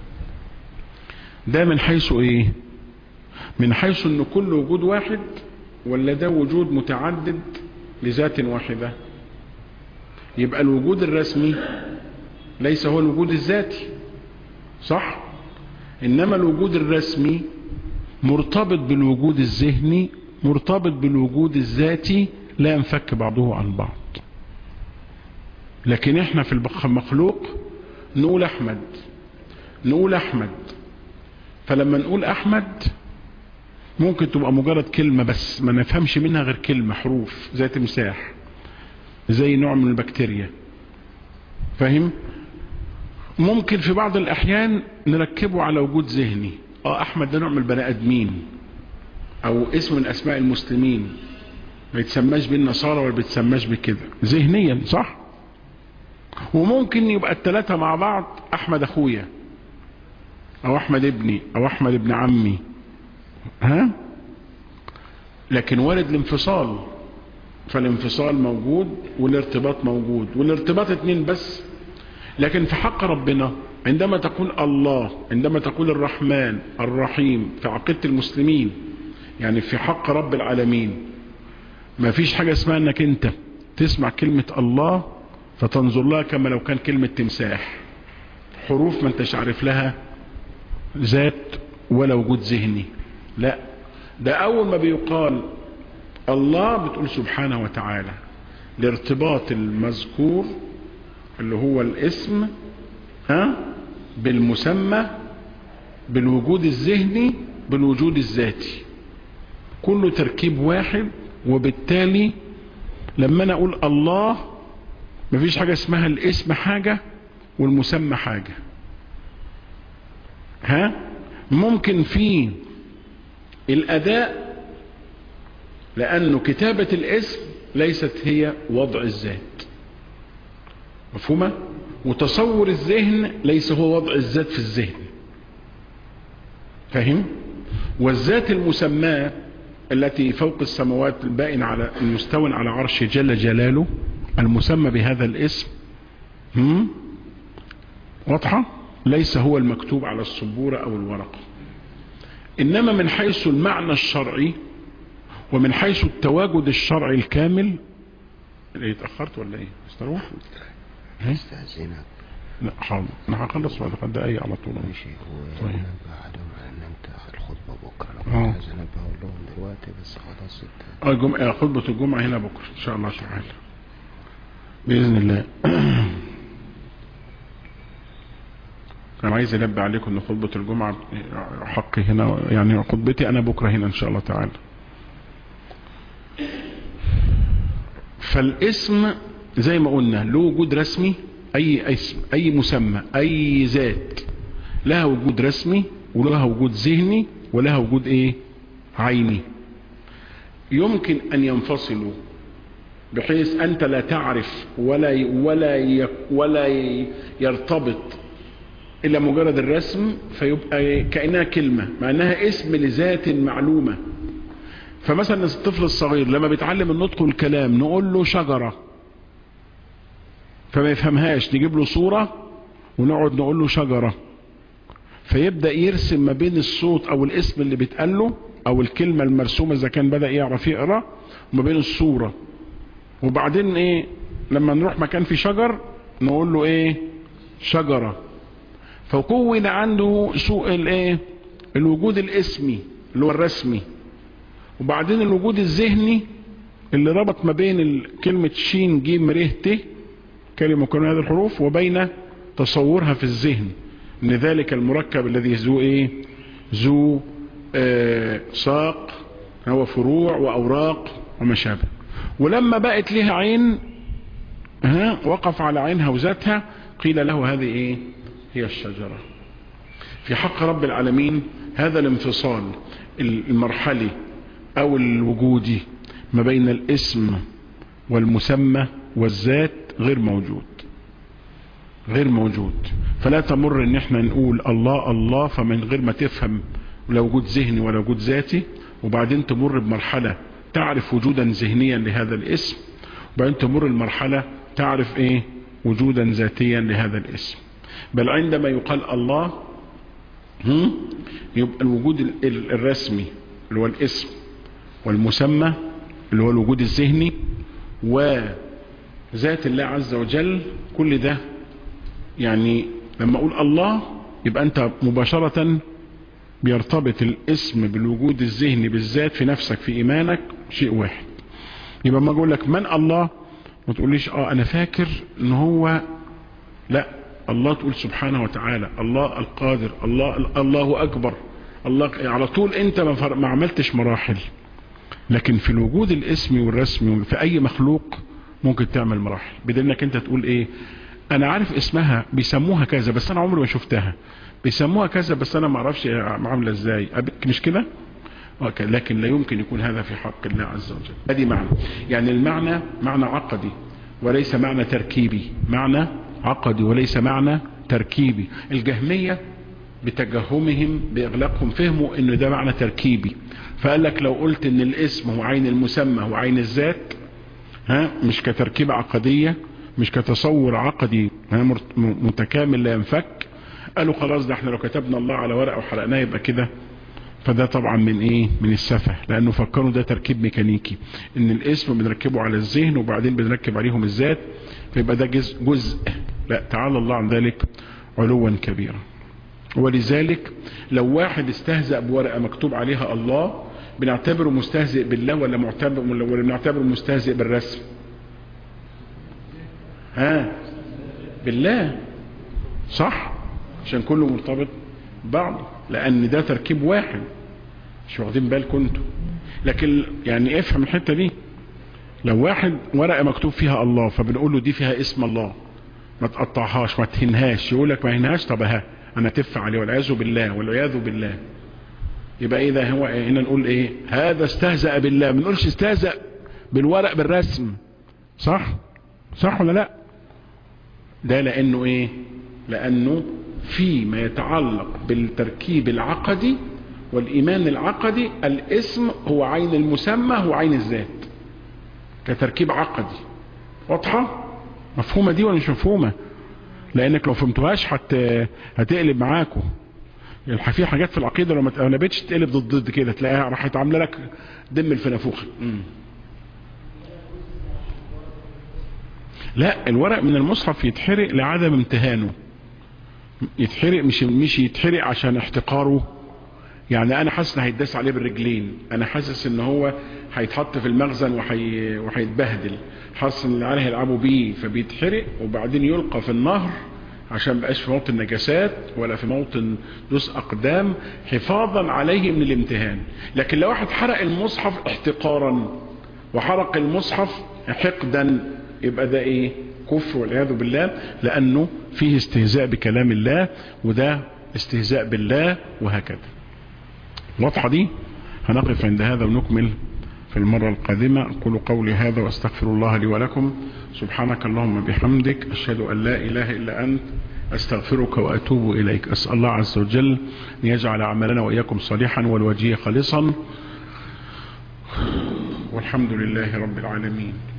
ده من حيث ايه من حيث ان كل وجود واحد ولا ده وجود متعدد لذات واحدة يبقى الوجود الرسمي ليس هو الوجود الذاتي صح إنما الوجود الرسمي مرتبط بالوجود الذهني مرتبط بالوجود الذاتي لا ينفك بعضه عن بعض لكن احنا في المخلوق نقول احمد نقول احمد فلما نقول احمد ممكن تبقى مجرد كلمة بس ما نفهمش منها غير كلمة حروف زي تمساح زي نوع من البكتيريا فاهم ممكن في بعض الاحيان نركبه على وجود ذهني اه احمد ده نوع من البني ادمين او اسم من اسماء المسلمين ما يتسماش بالنصارى ولا بيتسماش بكده ذهنيا صح وممكن يبقى الثلاثة مع بعض احمد اخويا او احمد ابني او احمد ابن عمي ها لكن وارد الانفصال فالانفصال موجود والارتباط موجود والارتباط اتنين بس لكن في حق ربنا عندما تقول الله عندما تقول الرحمن الرحيم في عقيدة المسلمين يعني في حق رب العالمين ما فيش حاجة اسمها انك انت تسمع كلمة الله فتنظر لها كما لو كان كلمة تمساح حروف ما انتش عارف لها ذات ولا وجود ذهني لا ده اول ما بيقال الله بتقول سبحانه وتعالى لارتباط المذكور اللي هو الاسم ها بالمسمى بالوجود الذهني بالوجود الذاتي كله تركيب واحد وبالتالي لما انا اقول الله مفيش حاجة اسمها الاسم حاجة والمسمى حاجة ها ممكن في الاداء لانه كتابة الاسم ليست هي وضع الذات مفهومة وتصور الذهن ليس هو وضع الذات في الذهن فاهم والذات المسماة التي فوق السماوات البائن على المستوى على عرش جل جلاله المسمى بهذا الاسم هم؟ واضحة ليس هو المكتوب على السبورة او الورقة انما من حيث المعنى الشرعي ومن حيث التواجد الشرعي الكامل ايه اتأخرت ولا ايه استروح استاذنك لا حاضر انا هخلص بعد خد دقايق على طول ماشي طيب. وبعد ما نمت الخطبة بكرة آه. لو عايز انا بقول لهم دلوقتي بس خلاص انت اه الجمعة آه، خطبة الجمعة هنا بكرة ان شاء الله تعالى بإذن الله انا عايز انبه عليكم ان خطبة الجمعة حقي هنا يعني خطبتي انا بكرة هنا ان شاء الله تعالى فالاسم زي ما قلنا له وجود رسمي اي اسم اي مسمى اي ذات لها وجود رسمي ولها وجود ذهني ولها وجود ايه عيني يمكن ان ينفصلوا بحيث انت لا تعرف ولا ي- ولا ي- ولا ي- يرتبط الا مجرد الرسم فيبقى كانها كلمه مع انها اسم لذات معلومه فمثلا الطفل الصغير لما بيتعلم النطق والكلام نقول له شجره فما يفهمهاش نجيب له صوره ونقعد نقول له شجره فيبدا يرسم ما بين الصوت او الاسم اللي بيتقال له او الكلمه المرسومه اذا كان بدا يعرف يقرا وما بين الصوره وبعدين ايه لما نروح مكان فيه شجر نقول له ايه شجره فكون عنده سوء الايه الوجود الاسمي اللي هو الرسمي وبعدين الوجود الذهني اللي ربط ما بين ال- كلمة شين جيم ر ت كلمة مكونة هذه الحروف وبين تصورها في الذهن ان ذلك المركب الذي ذو ايه ذو آه ساق هو فروع واوراق وما شابه ولما بقت لها عين ها وقف على عينها وذاتها قيل له هذه ايه هي الشجرة في حق رب العالمين هذا الانفصال المرحلي او الوجودي ما بين الاسم والمسمى والذات غير موجود غير موجود فلا تمر ان احنا نقول الله الله فمن غير ما تفهم لا وجود ذهني ولا وجود ذاتي وبعدين تمر بمرحلة تعرف وجودا ذهنيا لهذا الاسم وبعدين تمر المرحلة تعرف ايه وجودا ذاتيا لهذا الاسم بل عندما يقال الله هم؟ يبقى الوجود ال- ال- الرسمي اللي هو الاسم والمسمى اللي هو الوجود الذهني وذات الله عز وجل كل ده يعني لما اقول الله يبقى انت مباشرة بيرتبط الاسم بالوجود الذهني بالذات في نفسك في ايمانك شيء واحد يبقى ما اقول لك من الله ما تقوليش اه انا فاكر ان هو لا الله تقول سبحانه وتعالى الله القادر الله الله اكبر الله على طول انت ما, ما عملتش مراحل لكن في الوجود الاسمي والرسمي في اي مخلوق ممكن تعمل مراحل بدل انك انت تقول ايه انا عارف اسمها بيسموها كذا بس انا عمري ما شفتها بيسموها كذا بس انا ما اعرفش عامله ازاي مش كده لكن لا يمكن يكون هذا في حق الله عز وجل هذه معنى يعني المعنى معنى عقدي وليس معنى تركيبي معنى عقدي وليس معنى تركيبي الجهمية بتجهمهم بإغلاقهم فهموا انه ده معنى تركيبي فقال لك لو قلت ان الاسم هو عين المسمى هو عين الذات ها مش كتركيبة عقدية مش كتصور عقدي متكامل لا ينفك قالوا خلاص ده احنا لو كتبنا الله على ورقة وحرقناه يبقى كده فده طبعا من ايه من السفه لانه فكروا ده تركيب ميكانيكي ان الاسم بنركبه على الذهن وبعدين بنركب عليهم الذات فيبقى ده جزء, جزء لا تعالى الله عن ذلك علوا كبيرا ولذلك لو واحد استهزأ بورقة مكتوب عليها الله بنعتبره مستهزئ بالله ولا معتبر ولا بنعتبره مستهزئ بالرسم ها بالله صح عشان كله مرتبط بعض لان ده تركيب واحد مش واخدين بالكم انتوا لكن يعني افهم الحته دي لو واحد ورقه مكتوب فيها الله فبنقول له دي فيها اسم الله ما تقطعهاش ما تهنهاش يقول لك ما هنهاش طب ها انا تف عليه والعياذ بالله والعياذ بالله يبقى ايه ده هو هنا نقول ايه هذا استهزأ بالله ما نقولش استهزأ بالورق بالرسم صح صح ولا لا ده لانه ايه لانه فيما يتعلق بالتركيب العقدي والإيمان العقدي الاسم هو عين المسمى هو عين الذات كتركيب عقدي واضحة مفهومة دي ولا مش مفهومة لأنك لو فهمتوهاش حت... هتقلب معاكم يعني في حاجات في العقيدة لو ما تقلبتش تقلب ضد ضد كده تلاقيها راح عامله لك دم الفنافوخ لا الورق من المصحف يتحرق لعدم امتهانه يتحرق مش مش يتحرق عشان احتقاره يعني انا حاسس ان هيتداس عليه بالرجلين انا حاسس ان هو هيتحط في المخزن وحي... وهيتبهدل حاسس ان العيال هيلعبوا بيه فبيتحرق وبعدين يلقى في النهر عشان بقاش في موطن نجاسات ولا في موطن دوس اقدام حفاظا عليه من الامتهان لكن لو واحد حرق المصحف احتقارا وحرق المصحف حقدا يبقى ده ايه كفر والعياذ بالله لانه فيه استهزاء بكلام الله وده استهزاء بالله وهكذا واضحة دي هنقف عند هذا ونكمل في المرة القادمة أقول قولي هذا واستغفر الله لي ولكم سبحانك اللهم بحمدك أشهد أن لا إله إلا أنت أستغفرك وأتوب إليك أسأل الله عز وجل أن يجعل عملنا وإياكم صالحا والوجيه خالصا والحمد لله رب العالمين